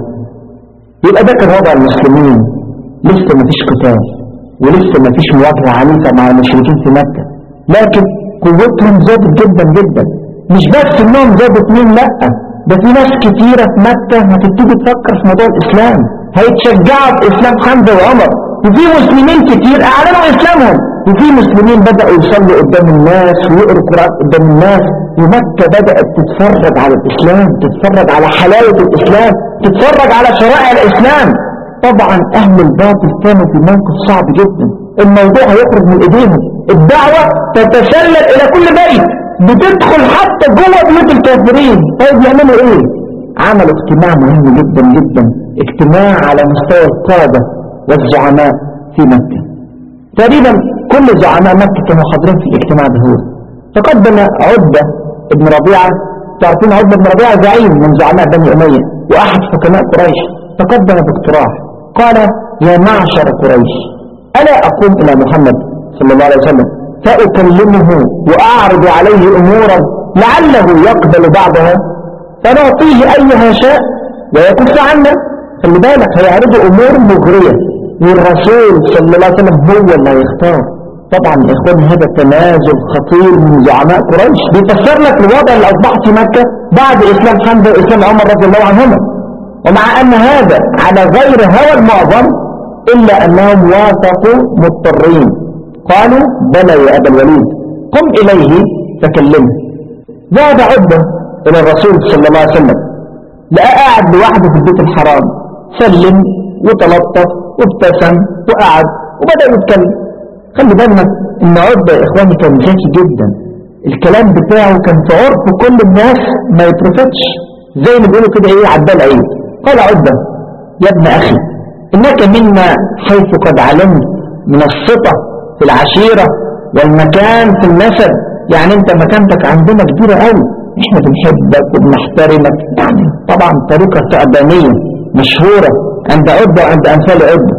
يبقى ده كان وضع المسلمين لسه ما فيش قتال ولسه ما فيش مواجهة عنيفة مع المشركين في مكة لكن قوتهم زادت جدا جدا مش بس انهم زادوا اتنين لا ده في ناس كتيرة في مكة هتبتدي تفكر في موضوع الاسلام هيتشجعوا في اسلام حمزة وعمر وفي مسلمين كتير اعلنوا اسلامهم وفي مسلمين بدأوا يصلوا قدام الناس ويقروا قرآن قدام الناس ومكة بدأت تتفرج على الاسلام تتفرج على حلاوة الاسلام تتفرج على شرائع الاسلام طبعا اهل الباطل كانوا في موقف صعب جدا الموضوع هيخرج من ايديهم الدعوة تتسلل الى كل بيت بتدخل حتى جوه بيوت الكافرين طيب يعملوا ايه عملوا اجتماع مهم جدا جدا اجتماع على مستوى القادة والزعماء في مكة تقريبا كل زعماء مكة كانوا حاضرين في الاجتماع ده هو تقدم عدة ابن ربيعة تعرفين عدة ابن ربيعة زعيم من زعماء بني أمية وأحد حكماء قريش تقدم باقتراح قال يا معشر قريش ألا أقوم إلى محمد صلى الله عليه وسلم فأكلمه وأعرض عليه أمورا لعله يقبل بعضها فنعطيه أيها شاء ويكف عنا خلي بالك هيعرضوا أمور مغرية والرسول صلى الله عليه وسلم هو اللي هيختار طبعا يا إخواني هذا تنازل خطير من زعماء قريش بيفسر لك الوضع اللي أصبح في مكة بعد إسلام حمزة وإسلام عمر رضي الله عنهما ومع أن هذا على غير هوى المعظم إلا أنهم وافقوا مضطرين قالوا بلى يا أبا الوليد قم إليه فكلمه ذهب عدة إلى الرسول صلى الله عليه وسلم لقى قاعد لوحده في البيت الحرام سلم وتلطف وابتسم وقعد وبدأ يتكلم خلي بالنا ان عدة يا اخواني كان ذكي جدا الكلام بتاعه كان في عرف كل الناس ما يترفتش زي ما بيقولوا كده ايه عدال عيد قال عدة يا ابن اخي انك منا حيث قد علمت من الثقة في العشيرة والمكان في النسب يعني انت مكانتك عندنا كبيرة قوي احنا بنحبك وبنحترمك يعني طبعا طريقة تعبانية مشهورة عند عدة وعند امثال عدة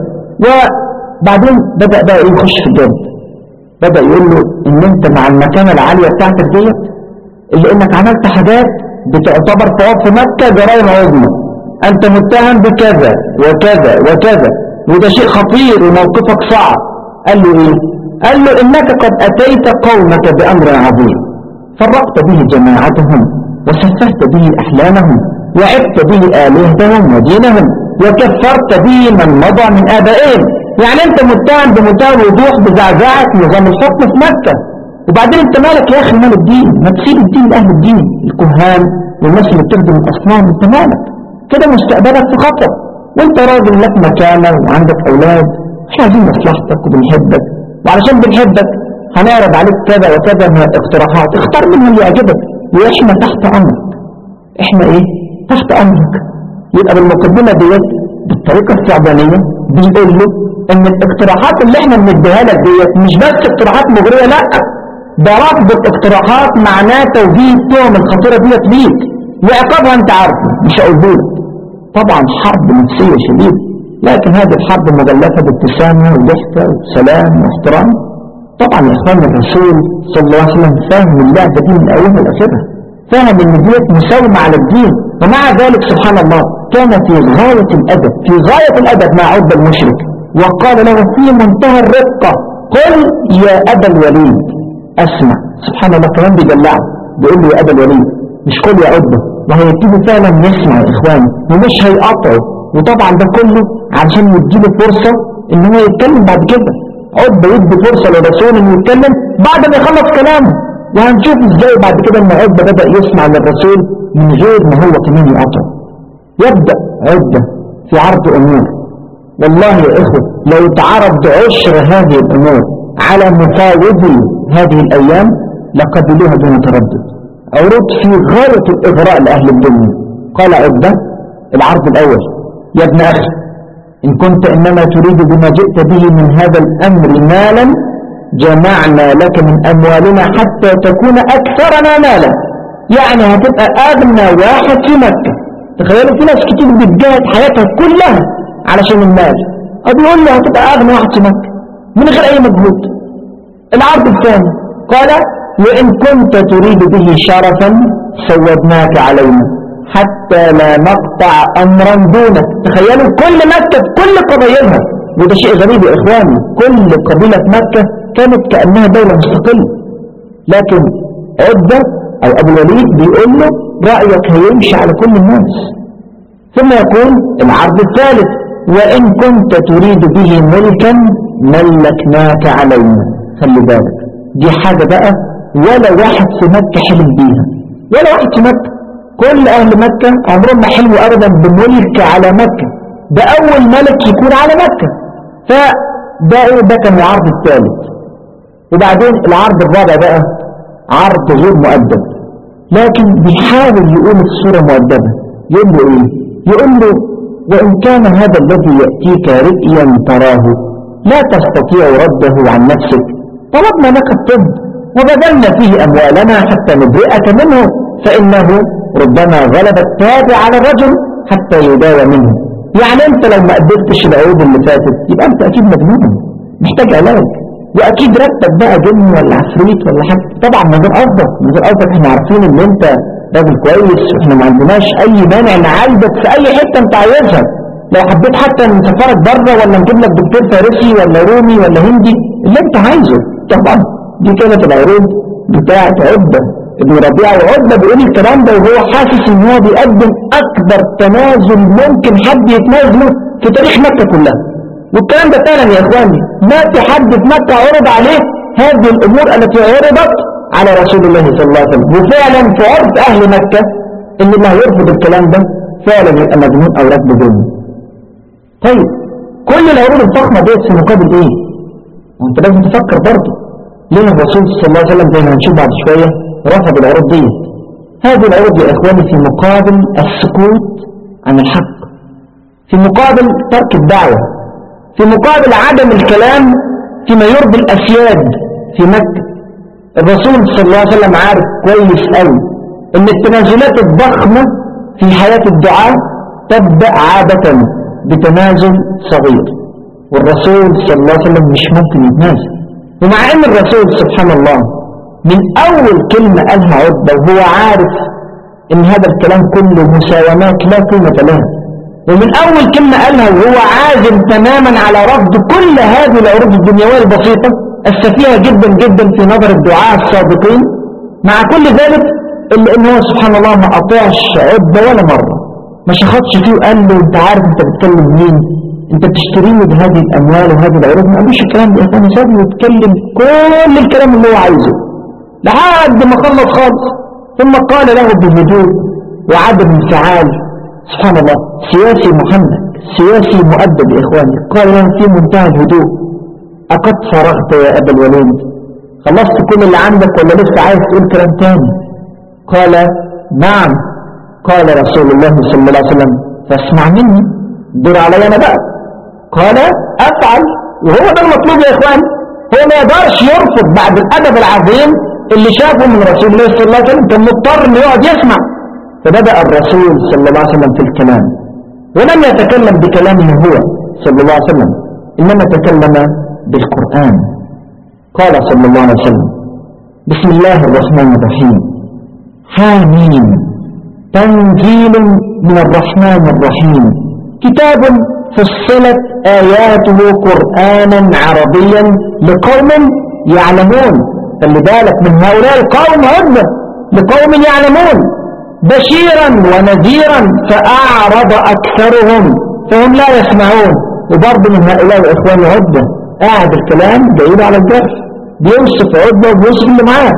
وبعدين بدأ بقى ايه يخش في الجد بدأ يقول له ان انت مع المكانة العالية بتاعتك ديت اللي انك عملت حاجات بتعتبر طواف في مكة جرائم عظمى انت متهم بكذا وكذا وكذا وده شيء خطير وموقفك صعب قال له ايه قال له انك قد اتيت قومك بامر عظيم فرقت به جماعتهم وسفهت به احلامهم وعبت به الهتهم ودينهم وكفرت به من مضى من ابائهم يعني انت متهم بمنتهى الوضوح بزعزعه نظام الحكم في مكه وبعدين انت مالك يا اخي مال الدين ما تسيب الدين لاهل الدين الكهان والناس اللي بتخدم الاصنام انت مالك كده مستقبلك في خطر وانت راجل لك مكانه وعندك اولاد احنا عايزين مصلحتك وبنحبك وعلشان بنحبك هنعرض عليك كذا وكذا من الاقتراحات اختار منها اللي يعجبك واحنا تحت امرك احنا ايه تحت امرك يبقى بالمقدمه ديت بالطريقه الثعبانيه بيقول له ان الاقتراحات اللي احنا بنديها لك ديت مش بس اقتراحات مغريه لا ده رفض الاقتراحات معناه توجيه التهم الخطيره ديت ليك وعقابها انت عارفه مش هقوله طبعا حرب نفسيه شديده لكن هذه الحرب مغلفه بابتسامه وضحكه وسلام واحترام طبعا يا اخوان الرسول صلى الله عليه وسلم فاهم اللعبه دي من اولها لاخرها فاهم ان ديت مساومه على الدين ومع ذلك سبحان الله كان في غايه الادب في غايه الادب مع عبد المشرك وقال له في منتهى الرقه قل يا ابا الوليد اسمع سبحان الله كمان بيدلعه بيقول له يا ابا الوليد مش قل يا عبده وهيبتدي فعلا يسمع يا اخواني ومش هيقطعه وطبعا ده كله علشان يديله فرصه ان هو يتكلم بعد كده عقبة يدي فرصة للرسول انه يتكلم بعد ما يخلص كلامه وهنشوف ازاي بعد كده ان عقبة بدأ يسمع للرسول من غير ما هو كمان يقطع يبدأ عقبة في عرض امور والله يا اخوة لو اتعرض عشر هذه الامور على مفاوضي هذه الايام لقبلوها دون تردد عروض في غاية الاغراء لاهل الدنيا قال عقبة العرض الاول يا ابن اخي إن كنت إنما تريد بما جئت به من هذا الأمر مالا جمعنا لك من أموالنا حتى تكون أكثرنا مالا يعني هتبقى أغنى واحد في مكة تخيلوا في ناس كتير بتجاهد حياتها كلها علشان المال أو بيقول له هتبقى أغنى واحد في مكة من غير أي مجهود العرض الثاني قال وإن كنت تريد به شرفا سودناك علينا حتى لا نقطع أمرا دونك تخيلوا كل مكة كل قبائلها وده شيء غريب يا إخواني كل قبيلة في مكة كانت كأنها دولة مستقلة لكن عدة أو أبو الوليد بيقول له رأيك هيمشي على كل الناس ثم يقول العرض الثالث وإن كنت تريد به ملكا ملكناك علينا خلي بالك دي حاجة بقى ولا واحد في مكة حلم بيها ولا واحد في مكة كل أهل مكة عمرهم ما حلموا أبدا بملك على مكة ده أول ملك يكون على مكة فده إيه ده كان العرض الثالث وبعدين العرض الرابع بقى عرض غير مؤدب لكن بيحاول يقول الصورة مؤدبة يقول له إيه يقول له وإن كان هذا الذي يأتيك رئيا تراه لا تستطيع رده عن نفسك طلبنا لك الطب وبذلنا فيه أموالنا حتى نبرئك منه فإنه ربما غلب التابع على الرجل حتى يداوى منه يعني انت لو ما قدرتش العروض اللي فاتت يبقى انت اكيد مجنون محتاج علاج واكيد رتب بقى جن ولا عفريت ولا حاجه طبعا من غير قصدك من غير قصدك احنا عارفين ان انت راجل كويس واحنا ما عندناش اي مانع نعالجك في اي حته انت عايزها لو حبيت حتى نسافرك بره ولا نجيب لك دكتور فارسي ولا رومي ولا هندي اللي انت عايزه طبعا دي كانت العروض بتاعت عده ابن ربيع وعدة بيقول الكلام ده وهو حاسس ان هو بيقدم اكبر تنازل ممكن حد يتنازله في تاريخ مكة كلها والكلام ده فعلا يا اخواني ما في حد في مكة عرض عليه هذه الامور التي عرضت على رسول الله صلى الله عليه وسلم وفعلا في عرض اهل مكة ان اللي هيرفض الكلام ده فعلا يبقى مجنون او راكب دنيا طيب كل العروض الفخمة دي في مقابل ايه؟ وانت لازم تفكر برضه ليه الرسول صلى الله عليه وسلم زي ما هنشوف بعد شويه رفض العروض دي هذه العروض يا إخواني في مقابل السكوت عن الحق في مقابل ترك الدعوة في مقابل عدم الكلام فيما يرضي الأسياد في مكة الرسول صلى الله عليه وسلم عارف كويس قوي ان التنازلات الضخمة في حياة الدعاء تبدأ عادة بتنازل صغير والرسول صلى الله عليه وسلم مش ممكن يتنازل ومع ان الرسول سبحان الله من أول كلمة قالها عدة وهو عارف إن هذا الكلام كله مساومات لا قيمة لها ومن أول كلمة قالها وهو عازم تماما على رفض كل هذه العروض الدنيوية البسيطة السفيهة جدا جدا في نظر الدعاء الصادقين مع كل ذلك إلا إن هو سبحان الله ما قطعش عدة ولا مرة ما شخصش فيه وقال له أنت عارف أنت بتكلم مين أنت بتشتريني بهذه الأموال وهذه العروض ما قالوش الكلام ده يا أخواني سابه يتكلم كل الكلام اللي هو عايزه لحد ما خلص خالص ثم قال له بهدوء وعدم انفعال سبحان الله سياسي محمد سياسي مؤدب يا إخواني قال له في منتهى الهدوء أقد فرغت يا أبا الوليد خلصت كل اللي عندك ولا لسه عايز تقول كلام تاني قال نعم قال رسول الله صلى الله عليه وسلم فاسمع مني دور علي أنا بقى قال أفعل وهو ده المطلوب يا إخواني هو ما يقدرش يرفض بعد الأدب العظيم اللي شافه من رسول الله صلى الله عليه وسلم كان مضطر انه يقعد يسمع فبدأ الرسول صلى الله عليه وسلم في الكلام ولم يتكلم بكلامه هو صلى الله عليه وسلم إنما تكلم بالقرآن قال صلى الله عليه وسلم بسم الله الرحمن الرحيم حامين تنزيل من الرحمن الرحيم كتاب فصلت آياته قرآنا عربيا لقوم يعلمون خلي بالك من هؤلاء القوم عدة لقوم يعلمون بشيرا ونذيرا فأعرض أكثرهم فهم لا يسمعون وبرضه من هؤلاء الإخوان عدة قاعد الكلام جايين على الجرح بيوصف عدة وبيوصف اللي معاه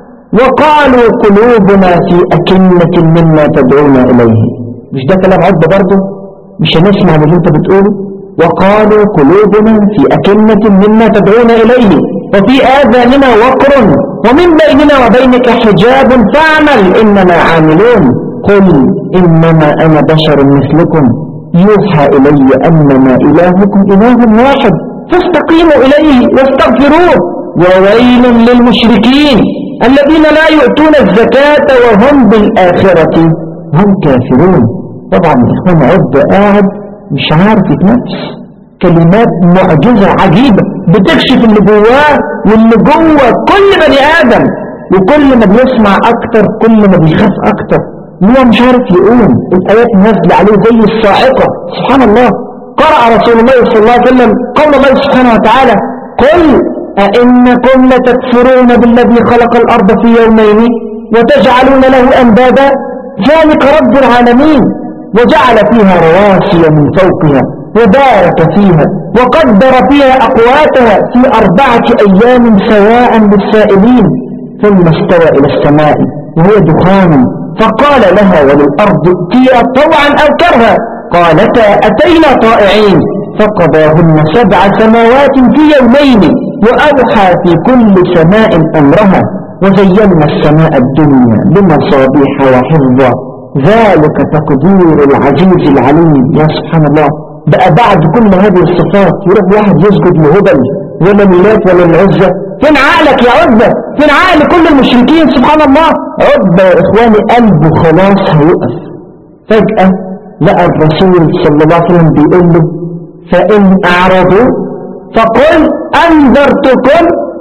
وقالوا قلوبنا في أكنة مما تدعونا إليه مش ده كلام عدة برضه مش هنسمع من اللي انت بتقوله وقالوا قلوبنا في أكنة مما تدعونا إليه وفي آذاننا وقر ومن بيننا وبينك حجاب فاعمل إننا عاملون قل إنما أنا بشر مثلكم يوحى إلي أنما إلهكم إله واحد فاستقيموا إليه واستغفروه وويل للمشركين الذين لا يؤتون الزكاة وهم بالآخرة هم كافرون طبعا الإخوان عد قاعد مش عارف يتنفس كلمات معجزة عجيبة بتكشف اللي جواه واللي جوه كل بني آدم وكل ما بيسمع أكتر كل ما بيخاف أكتر هو مش عارف يقوم الآيات نازلة عليه زي الصاعقة سبحان الله قرأ رسول الله صلى الله عليه وسلم قول الله سبحانه وتعالى قل أئنكم لتكفرون بالذي خلق الأرض في يومين وتجعلون له أندادا ذلك رب العالمين وجعل فيها رواسي من فوقها وبارك فيها وقدر فيها أقواتها في أربعة أيام سواء للسائلين ثم استوى إلى السماء وهي دخان فقال لها وللأرض ائتيا طوعا أو كرها قالتا أتينا طائعين فقضاهن سبع سماوات في يومين وأوحى في كل سماء أمرها وزينا السماء الدنيا بمصابيح وحفظا ذلك تقدير العزيز العليم يا سبحان الله بقى بعد كل هذه الصفات يروح واحد يسجد لهبل ولا ميلات ولا العزة فين عقلك يا عزة فين عقل كل المشركين سبحان الله عزة يا إخواني قلبه خلاص هيقف فجأة لقى الرسول صلى الله عليه وسلم بيقول له فإن أعرضوا فقل أنذرتكم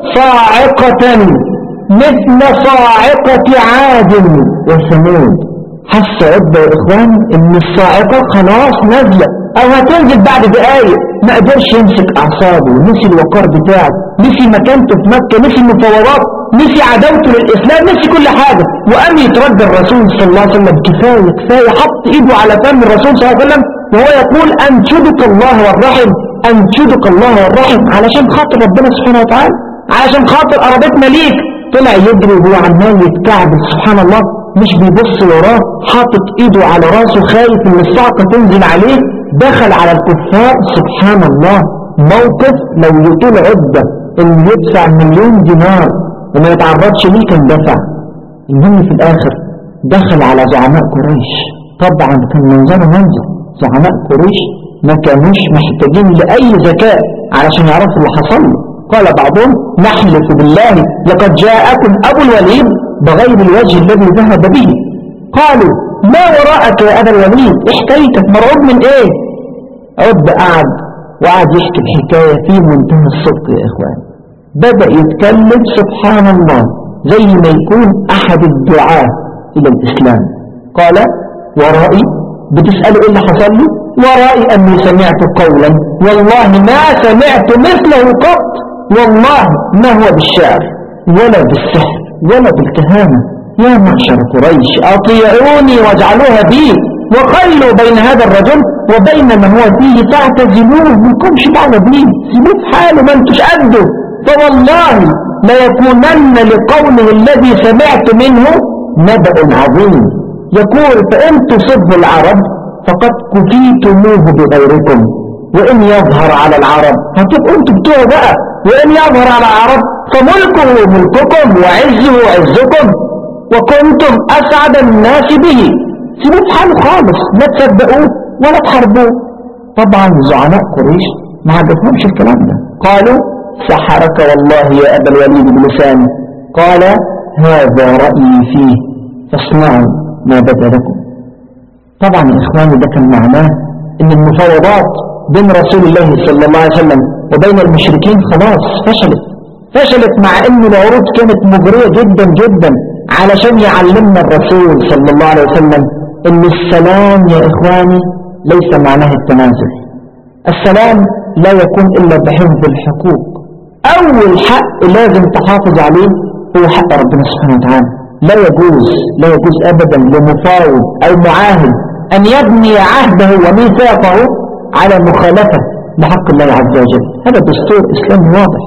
صاعقة مثل صاعقة عاد وثمود حس عدة يا إخوان إن الصاعقة خلاص نازلة أو هتنزل بعد دقايق ما قدرش يمسك أعصابه نسي الوقار بتاعه نسي مكانته في مكة نسي المفاوضات نسي عداوته للإسلام نسي كل حاجة وقام يترجى الرسول صلى الله عليه وسلم كفاية كفاية حط إيده على فم الرسول صلى الله عليه وسلم وهو يقول أنشدك الله والرحم أنشدك الله والرحم علشان خاطر ربنا سبحانه وتعالى علشان خاطر قرابتنا ليك طلع يجري وهو عمال يتكعبل سبحان الله مش بيبص وراه حاطط ايده على راسه خايف ان الصعقة تنزل عليه دخل على الكفار سبحان الله موقف لو يطول عدة انه يدفع مليون دينار وما يتعرضش ليه كان دفع المهم في الاخر دخل على زعماء قريش طبعا كان منظره منظر زعماء قريش ما كانوش محتاجين لأي ذكاء علشان يعرفوا اللي حصل له قال بعضهم نحلف بالله لقد جاءكم أبو الوليد بغير الوجه الذي ذهب به قالوا ما وراءك يا أبا الوليد حكايتك مرعوب من ايه عد قعد وقعد يحكي الحكاية في منتهى الصدق يا إخوان بدأ يتكلم سبحان الله زي ما يكون أحد الدعاة إلى الإسلام قال ورائي بتسألوا إيه اللي حصل لي ورائي أني سمعت قولا والله ما سمعت مثله قط والله ما هو بالشعر ولا بالسحر ولا بالكهانة يا معشر قريش أطيعوني واجعلوها بي وخلوا بين هذا الرجل وبين ما هو فيه فاعتزلوه منكمش دعوة بيه سيبوه في حاله ما انتوش قده فوالله ليكونن لقوله الذي سمعت منه نبأ عظيم يقول فإن تصبوا العرب فقد كفيتموه بغيركم وإن يظهر على العرب هتبقوا انتوا بتوعوا بقى وإن يظهر على العرب فملكه ملككم وعزه عزكم وكنتم أسعد الناس به سيبوه في حاله خالص لا تصدقوه ولا تحاربوه طبعا زعماء قريش ما عجبهمش الكلام ده قالوا سحرك والله يا أبا الوليد بلسانه قال هذا رأيي فيه فاصنعوا ما بدا لكم طبعا يا إخواني ده كان معناه ان المفاوضات بين رسول الله صلى الله عليه وسلم وبين المشركين خلاص فشلت فشلت مع ان العروض كانت مغرية جدا جدا علشان يعلمنا الرسول صلى الله عليه وسلم ان السلام يا إخواني ليس معناه التنازل السلام لا يكون إلا بحفظ الحقوق أول حق لازم تحافظ عليه هو حق ربنا سبحانه وتعالى لا يجوز لا يجوز أبدا لمفاوض أو معاهد أن يبني عهده وميثاقه على مخالفة بحق الله عز وجل هذا دستور إسلامي واضح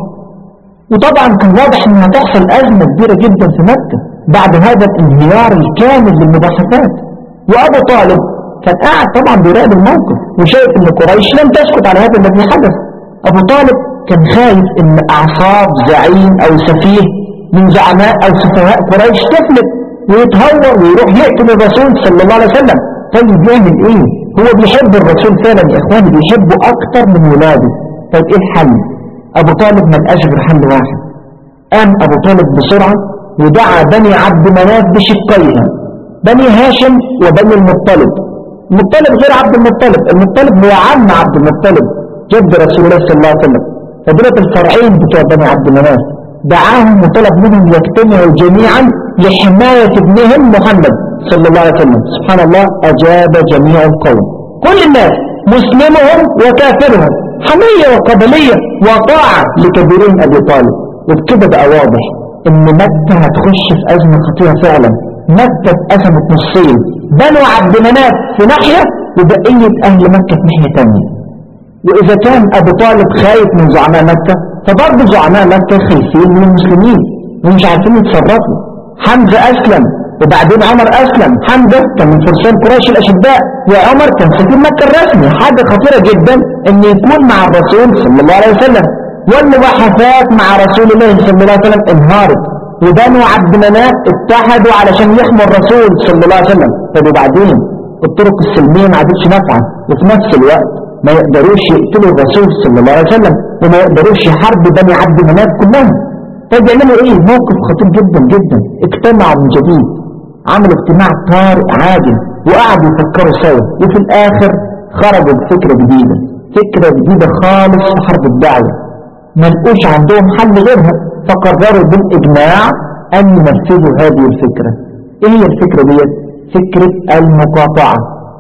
وطبعا كان واضح انها تحصل أزمة كبيرة جدا في مكة بعد هذا الانهيار الكامل للمباحثات وأبو طالب كان قاعد طبعا بيراقب الموقف وشايف ان قريش لم تسكت على هذا الذي حدث أبو طالب كان خايف ان أعصاب زعيم أو سفيه من زعماء أو سفهاء قريش تفلت ويتهور ويروح يقتل الرسول صلى الله عليه وسلم طيب يعمل ايه هو بيحب الرسول فعلا يا اخواني بيحبه اكتر من ولاده طيب ايه الحل ابو طالب ما لقاش غير حل واحد قام ابو طالب بسرعة ودعا بني عبد مناف بشقيها بني هاشم وبني المطلب المطلب غير عبد المطلب المطلب هو عم عبد المطلب جد رسول الله صلى الله عليه وسلم فدولة الفرعين بتوع بني عبد مناف دعاهم وطلب منهم يجتمعوا جميعا لحماية ابنهم محمد صلى الله عليه وسلم سبحان الله أجاب جميع القوم كل الناس مسلمهم وكافرهم حمية وقبلية وطاعة لكبيرين أبي طالب وبكده بقى واضح ان مكة هتخش في أزمة خطيرة فعلا مكة اتقسمت نصين بنو عبد مناف في ناحية وبقية أهل مكة في ناحية تانية وإذا كان أبو طالب خايف من زعماء مكة فبرضه زعماء مكة خايفين من المسلمين ومش عارفين يتصرفوا حمزة أسلم وبعدين عمر أسلم حمزة كان من فرسان قريش الأشداء وعمر كان سفير مكة الرسمي حاجة خطيرة جدا أن يكون مع الرسول صلى الله عليه وسلم والمباحثات مع رسول الله صلى الله عليه وسلم انهارت وبنو عبد مناف اتحدوا علشان يحموا الرسول صلى الله عليه وسلم طب وبعدين الطرق السلمية ما عادتش نافعة وفي نفس الوقت ما يقدروش يقتلوا الرسول صلى الله عليه وسلم وما يقدروش يحاربوا بني عبد مناف كلهم طيب يعملوا ايه موقف خطير جدا جدا اجتمعوا من جديد عملوا اجتماع طارئ عاجل وقعدوا يفكروا سوا وفي الاخر خرجوا بفكرة جديدة فكرة جديدة خالص في حرب الدعوة ما لقوش عندهم حل غيرها فقرروا بالاجماع ان ينفذوا هذه الفكرة ايه هي الفكرة دي فكرة المقاطعة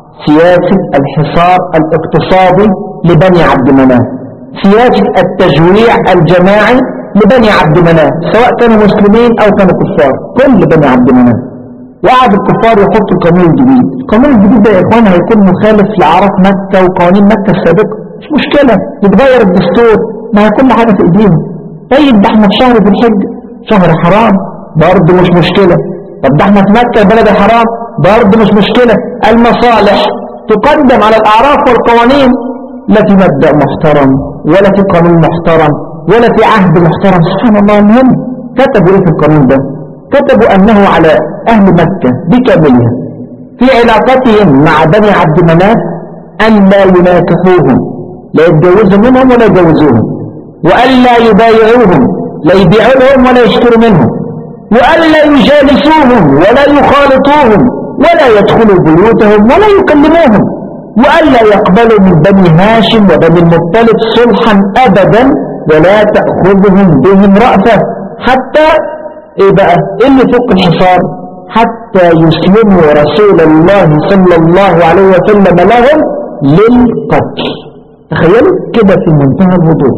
سياسة الحصار الاقتصادي لبني عبد مناف سياسة التجويع الجماعي لبني عبد مناف سواء كانوا مسلمين او كانوا كفار كل بني عبد مناف وقعد الكفار يحطوا القانون الجديد القانون الجديد ده يا اخوان هيكون مخالف لأعراف مكة وقوانين مكة السابقة مش مشكلة يتغير الدستور ما هي كل حاجة في ايديهم طيب ده احنا في شهر ذي الحجة شهر حرام برضه مش مشكلة طب ده احنا في مكة بلد حرام برضه مش مشكلة المصالح تقدم على الأعراف والقوانين لا في مبدأ محترم ولا في قانون محترم ولا في عهد محترم سبحان الله المهم كتبوا ايه في القانون ده كتبوا أنه على أهل مكة بكاملها في علاقتهم مع بني عبد مناف أن لا يناكحوهم لا يتجوزوا منهم ولا يجوزوهم وأن لا يبايعوهم لا يبيعوا لهم ولا يشتروا منهم وأن لا يجالسوهم ولا يخالطوهم ولا يدخلوا بيوتهم ولا يكلموهم وأن لا يقبلوا من بني هاشم وبني المطلب صلحا أبدا ولا تأخذهم بهم رأفة حتى ايه بقى ايه اللي فوق الحصار حتى يسلموا رسول الله صلى الله عليه وسلم لهم للقتل تخيلوا كده في منتهى الوضوح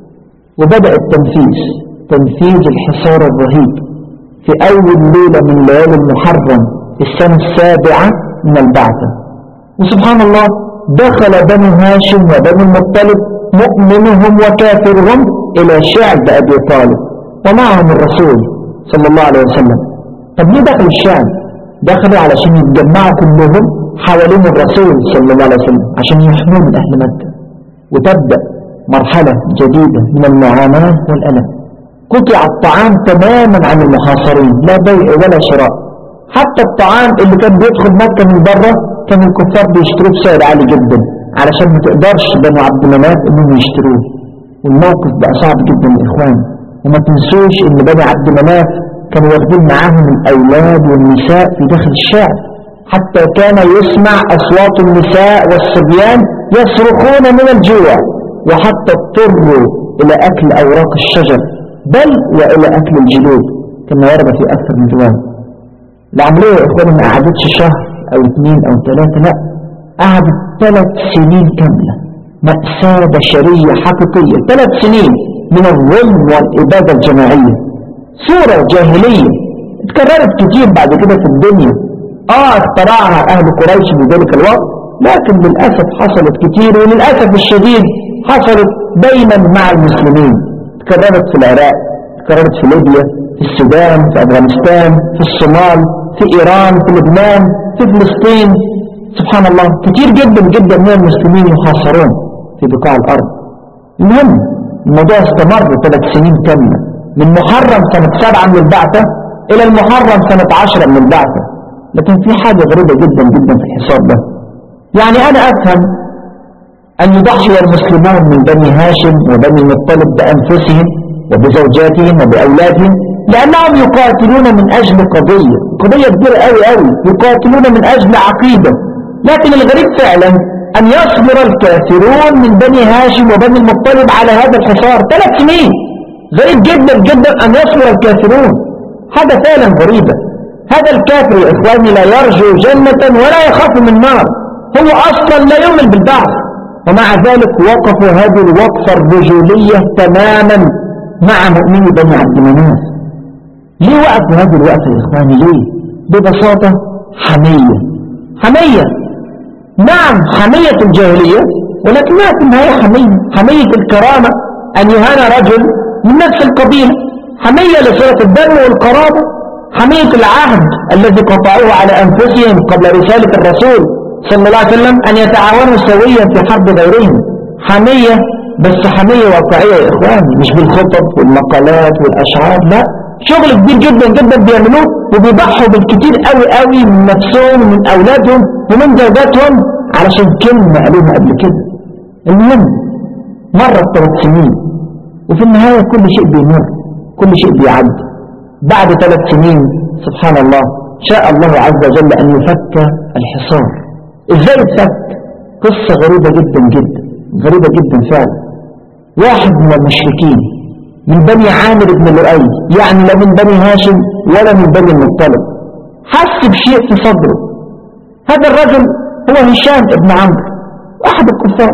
وبدأ التنفيذ تنفيذ الحصار الرهيب في أول ليلة من ليالي المحرم في السنة السابعة من البعثة وسبحان الله دخل بني هاشم وبني المطلب مؤمنهم وكافرهم إلى شعب أبي طالب ومعهم الرسول صلى الله عليه وسلم طب ليه دخل الشعب دخلوا علشان يتجمعوا كلهم حوالين الرسول صلى الله عليه وسلم عشان يحموا من أهل مكة وتبدأ مرحلة جديدة من المعاناة والألم قطع الطعام تماما عن المحاصرين لا بيع ولا شراء حتى الطعام اللي كان بيدخل مكة من بره كان الكفار بيشتروه بسعر عالي جدا علشان ما تقدرش بنو عبد مناف انهم يشتروه والموقف بقى صعب جدا يا اخوان وما تنسوش ان بني عبد مناف كانوا واخدين معاهم الاولاد والنساء في داخل الشعب حتى كان يسمع اصوات النساء والصبيان يصرخون من الجوع وحتى اضطروا الى اكل اوراق الشجر بل والى اكل الجلود كما ورد في اكثر من روايه العمليه يا اخواني ما قعدتش شهر او اثنين او ثلاثه لا قعدت ثلاث سنين كامله مأساة بشرية حقيقية ثلاث سنين من الظلم والإبادة الجماعية صورة جاهلية اتكررت كتير بعد كده في الدنيا اه اخترعها اهل قريش في ذلك الوقت لكن للأسف حصلت كتير وللأسف الشديد حصلت دايما مع المسلمين تكررت في العراق تكررت في ليبيا في السودان في أفغانستان في الصومال في إيران في لبنان في فلسطين سبحان الله كتير جدا جدا من المسلمين يحاصرون في بقاع الأرض المهم الموضوع استمر ثلاث سنين كاملة من محرم سنة سبعة من البعثة إلى المحرم سنة عشرة من البعثة لكن في حاجة غريبة جدا جدا في الحساب ده يعني أنا أفهم أن يضحي المسلمون من بني هاشم وبني المطلب بأنفسهم وبزوجاتهم وبأولادهم لأنهم يقاتلون من أجل قضية قضية كبيرة أوي أوي يقاتلون من أجل عقيدة لكن الغريب فعلا أن يصبر الكافرون من بني هاشم وبني المطلب على هذا الحصار ثلاث سنين غريب جدا جدا أن يصبر الكافرون هذا فعلا غريبة هذا الكافر يا إخواني لا يرجو جنة ولا يخاف من نار هو أصلا لا يؤمن بالبعث ومع ذلك وقفوا هذه الوقفة الرجولية تماما مع مؤمني بني عبد مناف ليه وقفوا هذه الوقفة يا إخواني ليه ببساطة حمية حمية نعم حمية الجاهلية ولكنها في النهاية حمية حمية الكرامة أن يهان رجل من نفس القبيلة حمية لصلة الدم والقرابة حمية العهد الذي قطعوه على أنفسهم قبل رسالة الرسول صلى الله عليه وسلم أن يتعاونوا سويا في حرب غيرهم حمية بس حمية واقعية يا إخواني مش بالخطط والمقالات والأشعار لا شغل كبير جدا جدا بيعملوه وبيضحوا بالكتير قوي قوي من نفسهم ومن أولادهم ومن زوجاتهم علشان كلمة قالوها قبل كده المهم مرت ثلاث سنين وفي النهاية كل شيء بيمر كل شيء بيعدي بعد ثلاث سنين سبحان الله شاء الله عز وجل أن يفك الحصار إزاي اتفك قصة غريبة جدا جدا غريبة جدا فعلا واحد من المشركين من بني عامر بن لؤي يعني لا من بني هاشم ولا من بني المطلب حس بشيء في صدره هذا الرجل هو هشام بن عمرو أحد الكفار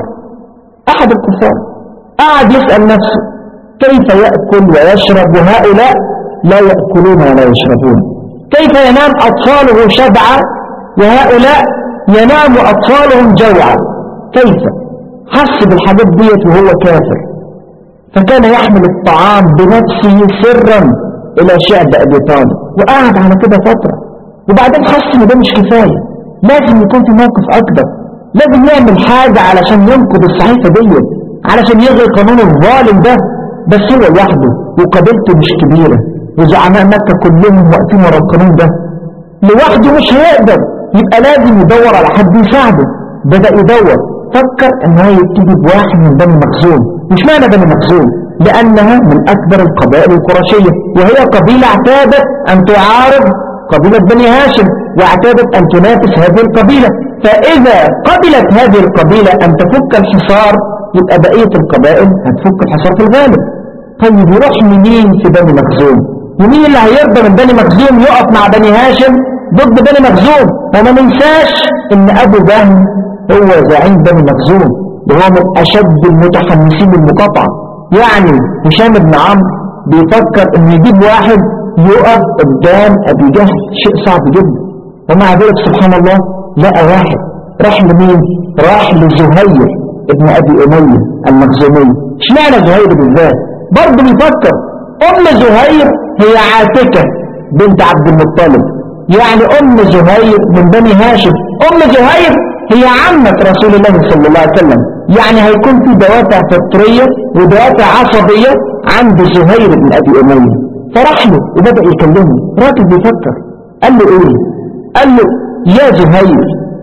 أحد الكفار قعد يسأل نفسه كيف يأكل ويشرب وهؤلاء لا يأكلون ولا يشربون كيف ينام أطفاله شبعا وهؤلاء ينام أطفالهم جوعا كيف حس بالحاجات ديت وهو كافر فكان يحمل الطعام بنفسه سرا إلى شعب أبي طالب وقعد على كده فترة وبعدين حس إن ده مش كفاية لازم يكون في موقف أكبر لازم يعمل حاجة علشان ينقض الصحيفة ديت علشان يلغي قانون الظالم ده بس هو لوحده وقابلته مش كبيرة وزعماء مكة كلهم واقفين ورا القانون ده لوحده مش هيقدر يبقى لازم يدور على حد يساعده بدأ يدور فكر ان هو يبتدي بواحد من بني مخزوم مش معنى بني مخزوم لانها من اكبر القبائل القرشية وهي قبيلة اعتادت ان تعارض قبيلة بني هاشم واعتادت ان تنافس هذه القبيلة فاذا قبلت هذه القبيلة ان تفك الحصار يبقى بقية القبائل هتفك الحصار في الغالب طيب يروح منين في بني مخزوم ومين اللي هيرضى من بني مخزوم يقف مع بني هاشم ضد بني مخزوم وما ننساش ان ابو جهل هو زعيم بني مخزوم وهو من اشد المتحمسين للمقاطعة يعني هشام بن عمرو بيفكر ان يجيب واحد يقف قدام ابي جهل شيء صعب جدا ومع ذلك سبحان الله لقى واحد راح لمين راح لزهير ابن ابي اميه المخزومي اشمعنى زهير بالذات برضه بيفكر ام زهير هي عاتكه بنت عبد المطلب يعني ام زهير من بني هاشم ام زهير هي عمة رسول الله صلى الله عليه وسلم يعني هيكون في دوافع فطرية ودوافع عصبية عند زهير بن أبي أمية فراح له وبدأ يكلمه راجل بيفكر قال له ايه قال له يا زهير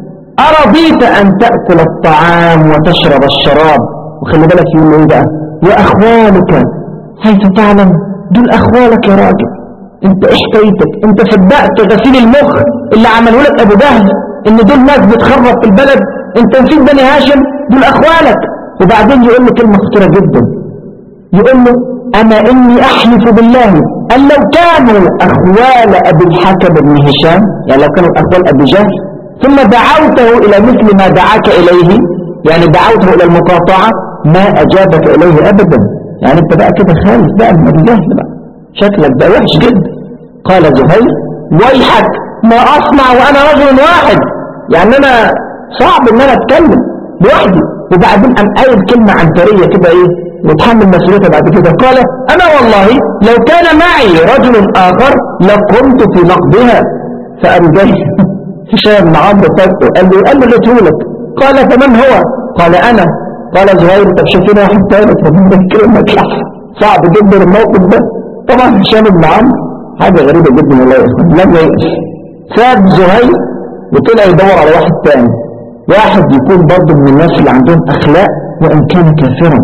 أرضيت أن تأكل الطعام وتشرب الشراب وخلي بالك يقول له ايه بقى وأخوالك حيث تعلم دول أخوالك يا راجل انت ايه حكايتك انت صدقت غسيل المخ اللي عمله لك ابو جهل ان دول ناس بتخرب في البلد انت نسيت بني هاشم دول اخوالك وبعدين يقول له كلمه خطيره جدا يقول له اما اني احلف بالله ان لو كانوا اخوال ابي الحكم بن هشام يعني لو كانوا اخوال ابي جهل ثم دعوته الى مثل ما دعاك اليه يعني دعوته الى المقاطعه ما اجابك اليه ابدا يعني انت بقى كده خايف بقى من ابي جهل بقى شكلك ده وحش جدا قال زهير ويحك ما أصنع وأنا رجل واحد يعني أنا صعب ان انا اتكلم لوحدي وبعدين قام قايل كلمة عنترية كده ايه وتحمل مسؤوليتها بعد كده قال انا والله لو كان معي رجل اخر لقمت في نقدها فقام جاي هشام بن عمرو فاته قال له قال له لك قال فمن هو قال انا قال زهير طب شوف لنا واحد ثالث ربنا يكرمك صعب جدا الموقف ده طبعا هشام بن عمرو حاجه غريبه جدا والله يا اخوان لم ييأس ساب زهير وطلع يدور على واحد تاني واحد يكون برضه من الناس اللي عندهم اخلاق وان كان كافرا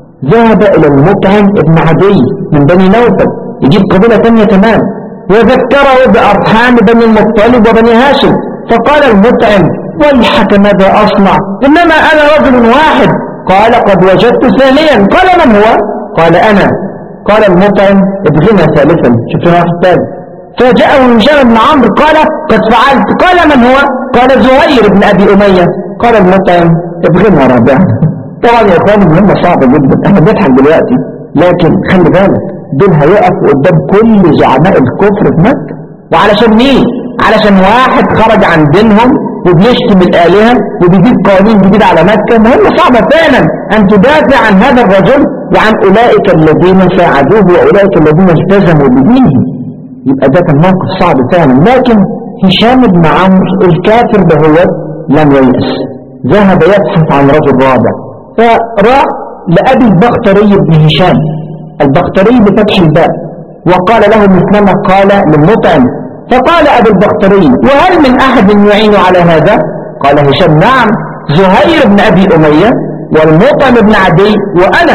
ذهب الى المطعم ابن عدي من بني نوفل يجيب قبيله ثانيه تمام وذكره بارحام بني المطلب وبني هاشم فقال المطعم ويحك ماذا اصنع انما انا رجل واحد قال قد وجدت ثانيا قال من هو قال انا قال المطعم ابغنا ثالثا شفنا واحد ثالث فجاءه هشام بن عمرو قال قد فعلت قال من هو قال زهير بن ابي اميه قال المطعم ابغنا رابعا طبعا يا اخواني مهمه صعبه جدا احنا بنضحك دلوقتي لكن خلي بالك دول هيقفوا قدام كل زعماء الكفر في مكه وعلشان مين علشان واحد خرج عن دينهم وبيشتم الآلهة وبيجيب قوانين جديدة على مكة مهمة صعبة فعلا أن تدافع عن هذا الرجل وعن أولئك الذين ساعدوه وأولئك الذين التزموا بدينه يبقى ده كان موقف صعب فعلا لكن هشام بن عمرو الكافر ده هو لم ييأس ذهب يبحث عن رجل رابع فراح لأبي البختري بن هشام البختري بفتح الباب وقال له مثلما قال للمطعم فقال أبو البختري وهل من أحد يعين على هذا قال هشام نعم زهير بن أبي أمية والمطعم بن عدي وأنا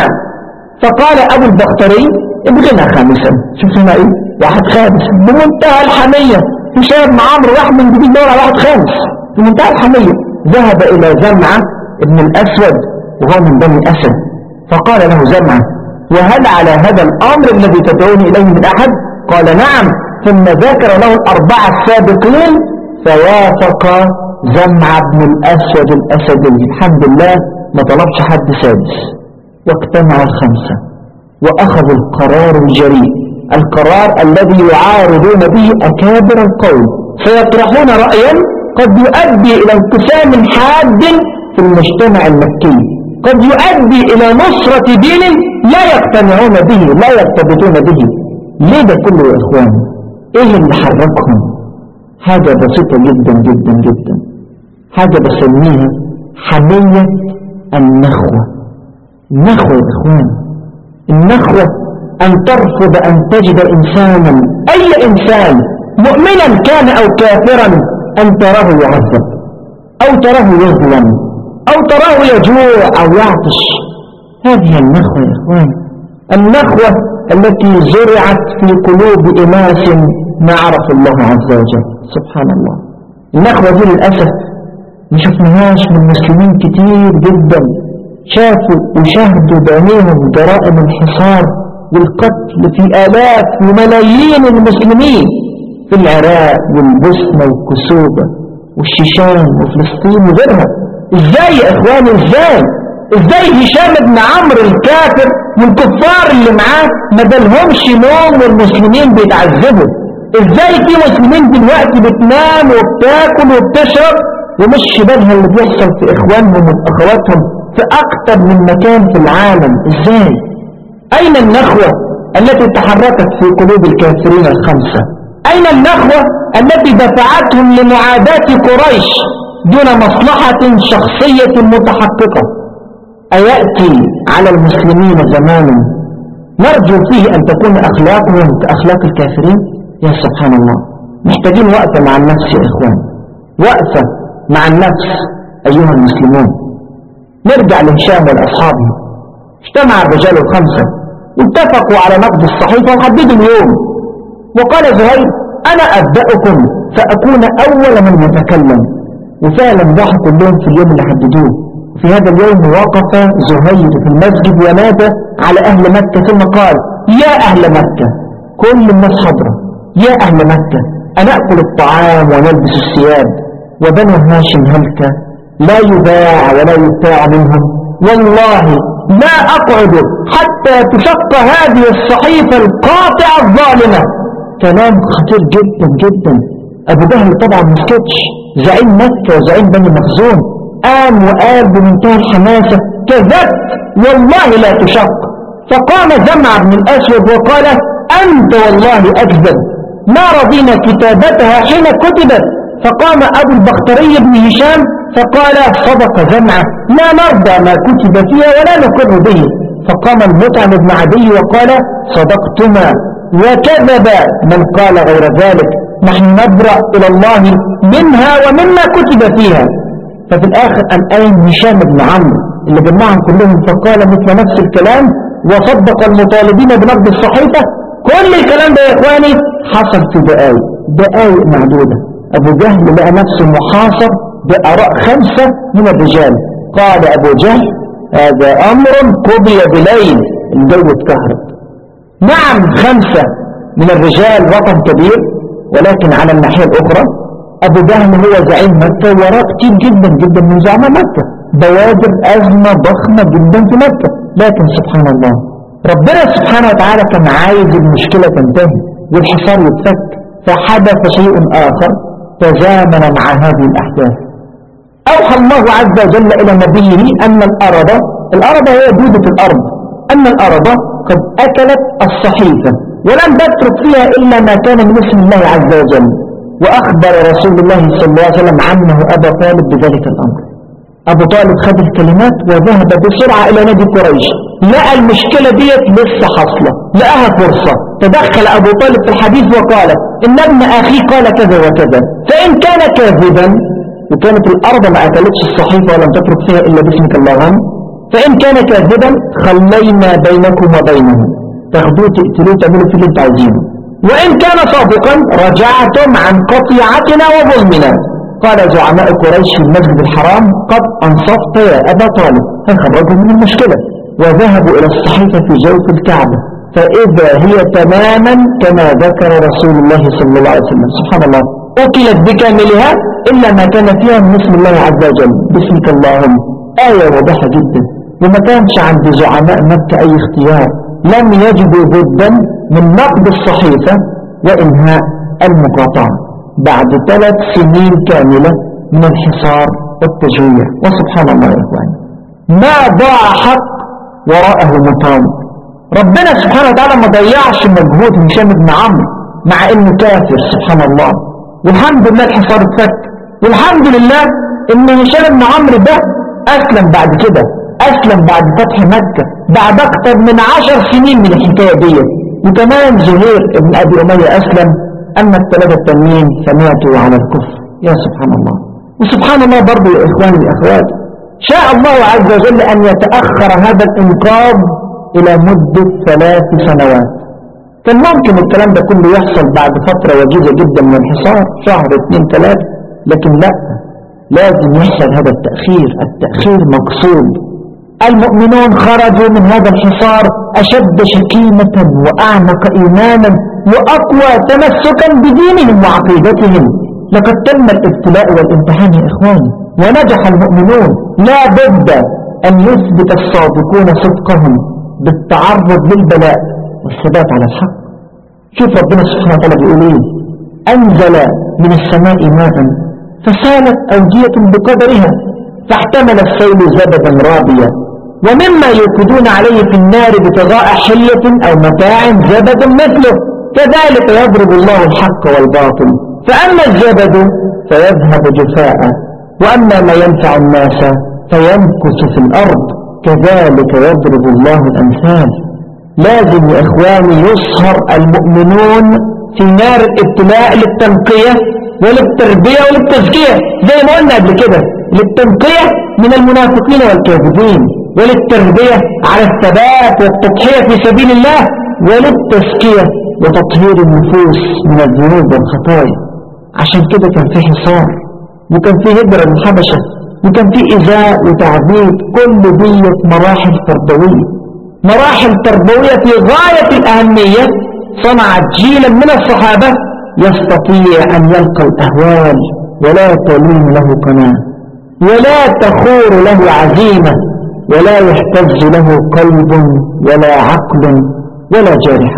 فقال أبو البختري ابغنا خامسا شوف هنا ايه واحد خامس بمنتهى الحمية هشام بن عمرو راح من جديد دور على واحد خامس بمنتهى الحمية ذهب إلى زمعة ابن الأسود وهو من بني أسد فقال له زمعة وهل على هذا الأمر الذي تدعوني إليه من أحد قال نعم ثم ذكر له الأربعة السابقين فوافق زمع بن الأسود الأسدي الحمد لله ما طلبش حد سادس واجتمع الخمسة وأخذوا القرار الجريء القرار الذي يعارضون به أكابر القوم فيطرحون رأيا قد يؤدي إلى انقسام حاد في المجتمع المكي قد يؤدي إلى نصرة دين لا يقتنعون به لا يرتبطون به ليه ده كله يا إخواني إيه اللي حركهم حاجة بسيطة جدا جدا جدا حاجة بسميها حمية النخوة النخوة يا إخواني النخوة أن ترفض أن تجد إنسانا أي إنسان مؤمنا كان أو كافرا أن تراه يعذب أو تراه يظلم أو تراه يجوع أو يعطش هذه النخوة يا إخوان النخوة التي زرعت في قلوب إناس ما عرفوا الله عز وجل سبحان الله النخوة دي للأسف ما شفناهاش من مسلمين كتير جدا شافوا وشاهدوا بعينيهم جرائم الحصار والقتل في آلاف وملايين المسلمين في العراق والبوسنة والكسوبة والشيشان وفلسطين وغيرها ازاي يا اخواني ازاي ازاي هشام بن عمرو الكافر والكفار اللي معاه ما دلهمش نوم والمسلمين بيتعذبوا ازاي في مسلمين دلوقتي بتنام وبتاكل وبتشرب ومش بالها اللي بيحصل في اخوانهم واخواتهم في اكتر من مكان في العالم ازاي اين النخوة التي تحركت في قلوب الكافرين الخمسة اين النخوة التي دفعتهم لمعاداة قريش دون مصلحة شخصية متحققة أيأتي على المسلمين زمان نرجو فيه أن تكون أخلاقهم كأخلاق الكافرين يا سبحان الله محتاجين وقفة مع النفس يا إخوان وقفة مع النفس أيها المسلمون نرجع لهشام والأصحابه اجتمع الرجال الخمسة اتفقوا على نقد الصحيفة وحددوا اليوم وقال زهير أنا أبدأكم فأكون أول من يتكلم وفعلا راحوا كلهم في اليوم اللي حددوه في هذا اليوم وقف زهير في المسجد ونادى على أهل مكة ثم قال يا أهل مكة كل الناس حضرة يا أهل مكة أنأكل الطعام ونلبس الثياب وبنو هاشم هلك لا يباع ولا يبتاع منهم والله لا أقعد حتى تشق هذه الصحيفة القاطعة الظالمة كلام خطير جدا جدا أبو جهل طبعا مسكتش زعيم مكة وزعيم بني مخزوم قام وقال بمنتهى الحماسة كذبت والله لا تشق فقام زمع بن الأسود وقال أنت والله أكذب ما رضينا كتابتها حين كتبت فقام أبو البختري بن هشام فقال صدق زمعة لا نرضى ما كتب فيها ولا نقر به فقام المطعم بن عدي وقال صدقتما وكذب من قال غير ذلك نحن نبرأ إلى الله منها ومما كتب فيها ففي الآخر أن أين هشام بن عمرو اللي جمعهم كلهم فقال مثل نفس الكلام وصدق المطالبين بنقد الصحيفة كل الكلام ده يا إخواني حصل في دقائق دقائق معدودة أبو جهل لقى نفسه محاصر بآراء خمسة من الرجال قال أبو جهل هذا أمر قضي بليل الجو اتكهرب نعم خمسة من الرجال رقم كبير ولكن على الناحية الأخرى أبو جهل هو زعيم مكة وراء كتير جدا جدا من زعماء مكة بوادر أزمة ضخمة جدا في مكة لكن سبحان الله ربنا سبحانه وتعالى كان عايز المشكلة تنتهي والحصار يتفك فحدث شيء آخر تزامن مع هذه الأحداث أوحى الله عز وجل إلى نبيه أن الأرض الأرض هي دودة الأرض أن الأرض قد أكلت الصحيفة ولم تترك فيها إلا ما كان من اسم الله عز وجل وأخبر رسول الله صلى الله عليه وسلم عنه أبا طالب بذلك الأمر أبو طالب خد الكلمات وذهب بسرعة إلى نادي قريش لقى المشكلة ديت لسه حاصلة لقاها فرصة تدخل أبو طالب في الحديث وقال إن ابن أخي قال كذا وكذا فإن كان كاذبا وكانت الأرض ما أكلتش الصحيفة ولم تترك فيها إلا باسمك اللهم فإن كان كاذبا خلينا بينكم وبينه تاخدوه تقتلوه تعملوا فيه اللي انتوا عايزينه وإن كان صادقا رجعتم عن قطيعتنا وظلمنا قال زعماء قريش في المسجد الحرام قد أنصفت يا أبا طالب فخرجوا من المشكلة وذهبوا إلى الصحيفة في جوف الكعبة فإذا هي تماما كما ذكر رسول الله صلى الله عليه وسلم سبحان الله أكلت بكاملها إلا ما كان فيها من اسم الله عز وجل باسمك اللهم آية واضحة جدا وما كانش عند زعماء مكة أي اختيار لم يجدوا بدا من نقد الصحيفة وإنهاء المقاطعة بعد ثلاث سنين كاملة من الحصار والتجويع وسبحان الله يا إخواني ما ضاع حق وراءه مطالب ربنا سبحانه وتعالى ما ضيعش مجهود هشام بن عمرو مع انه كافر سبحان الله والحمد لله الحصار اتفك والحمد لله ان هشام بن عمرو ده اسلم بعد كده اسلم بعد فتح مكة بعد اكتر من عشر سنين من الحكاية دي وكمان زهير بن ابي امية اسلم اما الثلاثة التانيين فماتوا على الكفر يا سبحان الله وسبحان الله برضو يا اخواني واخواتي شاء الله عز وجل ان يتأخر هذا الانقاذ الى مدة ثلاث سنوات كان ممكن الكلام ده كله يحصل بعد فترة وجيزة جدا من الحصار شهر اثنين ثلاثة لكن لا لازم يحصل هذا التأخير التأخير مقصود المؤمنون خرجوا من هذا الحصار أشد شكيمة وأعمق إيمانا وأقوى تمسكا بدينهم وعقيدتهم لقد تم الابتلاء والامتحان يا إخواني ونجح المؤمنون لا بد أن يثبت الصادقون صدقهم بالتعرض للبلاء والثبات على الحق شوف ربنا سبحانه وتعالى بيقول ايه أنزل من السماء ماء فسالت أودية بقدرها فاحتمل السيل زبدا رابيا ومما يوقدون عليه في النار ابتغاء حلة أو متاع زبد مثله كذلك يضرب الله الحق والباطل فأما الزبد فيذهب جفاء وأما ما ينفع الناس فيمكث في الأرض كذلك يضرب الله الأمثال لازم يا إخواني يصهر المؤمنون في نار الابتلاء للتنقية وللتربية وللتزكية زي ما قلنا قبل كده للتنقية من المنافقين والكاذبين وللتربية على الثبات والتضحية في سبيل الله وللتزكية وتطهير النفوس من الذنوب والخطايا عشان كده كان في حصار وكان في هجرة للحبشة وكان في إزاء وتعذيب كل دية مراحل تربوية مراحل تربوية في غاية الأهمية صنعت جيلا من الصحابة يستطيع أن يلقى الأهوال ولا تلين له قناة ولا تخور له عزيمة ولا يهتز له قلب ولا عقل ولا جارحة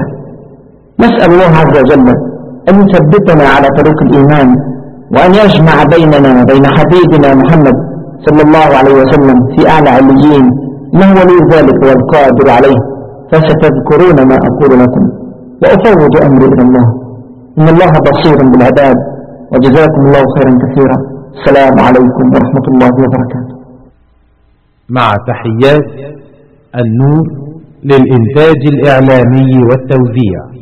نسأل الله عز وجل أن يثبتنا على طريق الإيمان وأن يجمع بيننا وبين حبيبنا محمد صلى الله عليه وسلم في أعلى عليين إنه ولي ذلك والقادر عليه فستذكرون ما أقول لكم وأفوض أمري إلى الله إن الله بصير بالعباد وجزاكم الله خيرا كثيرا السلام عليكم ورحمة الله وبركاته مع تحيات النور للإنتاج الإعلامي والتوزيع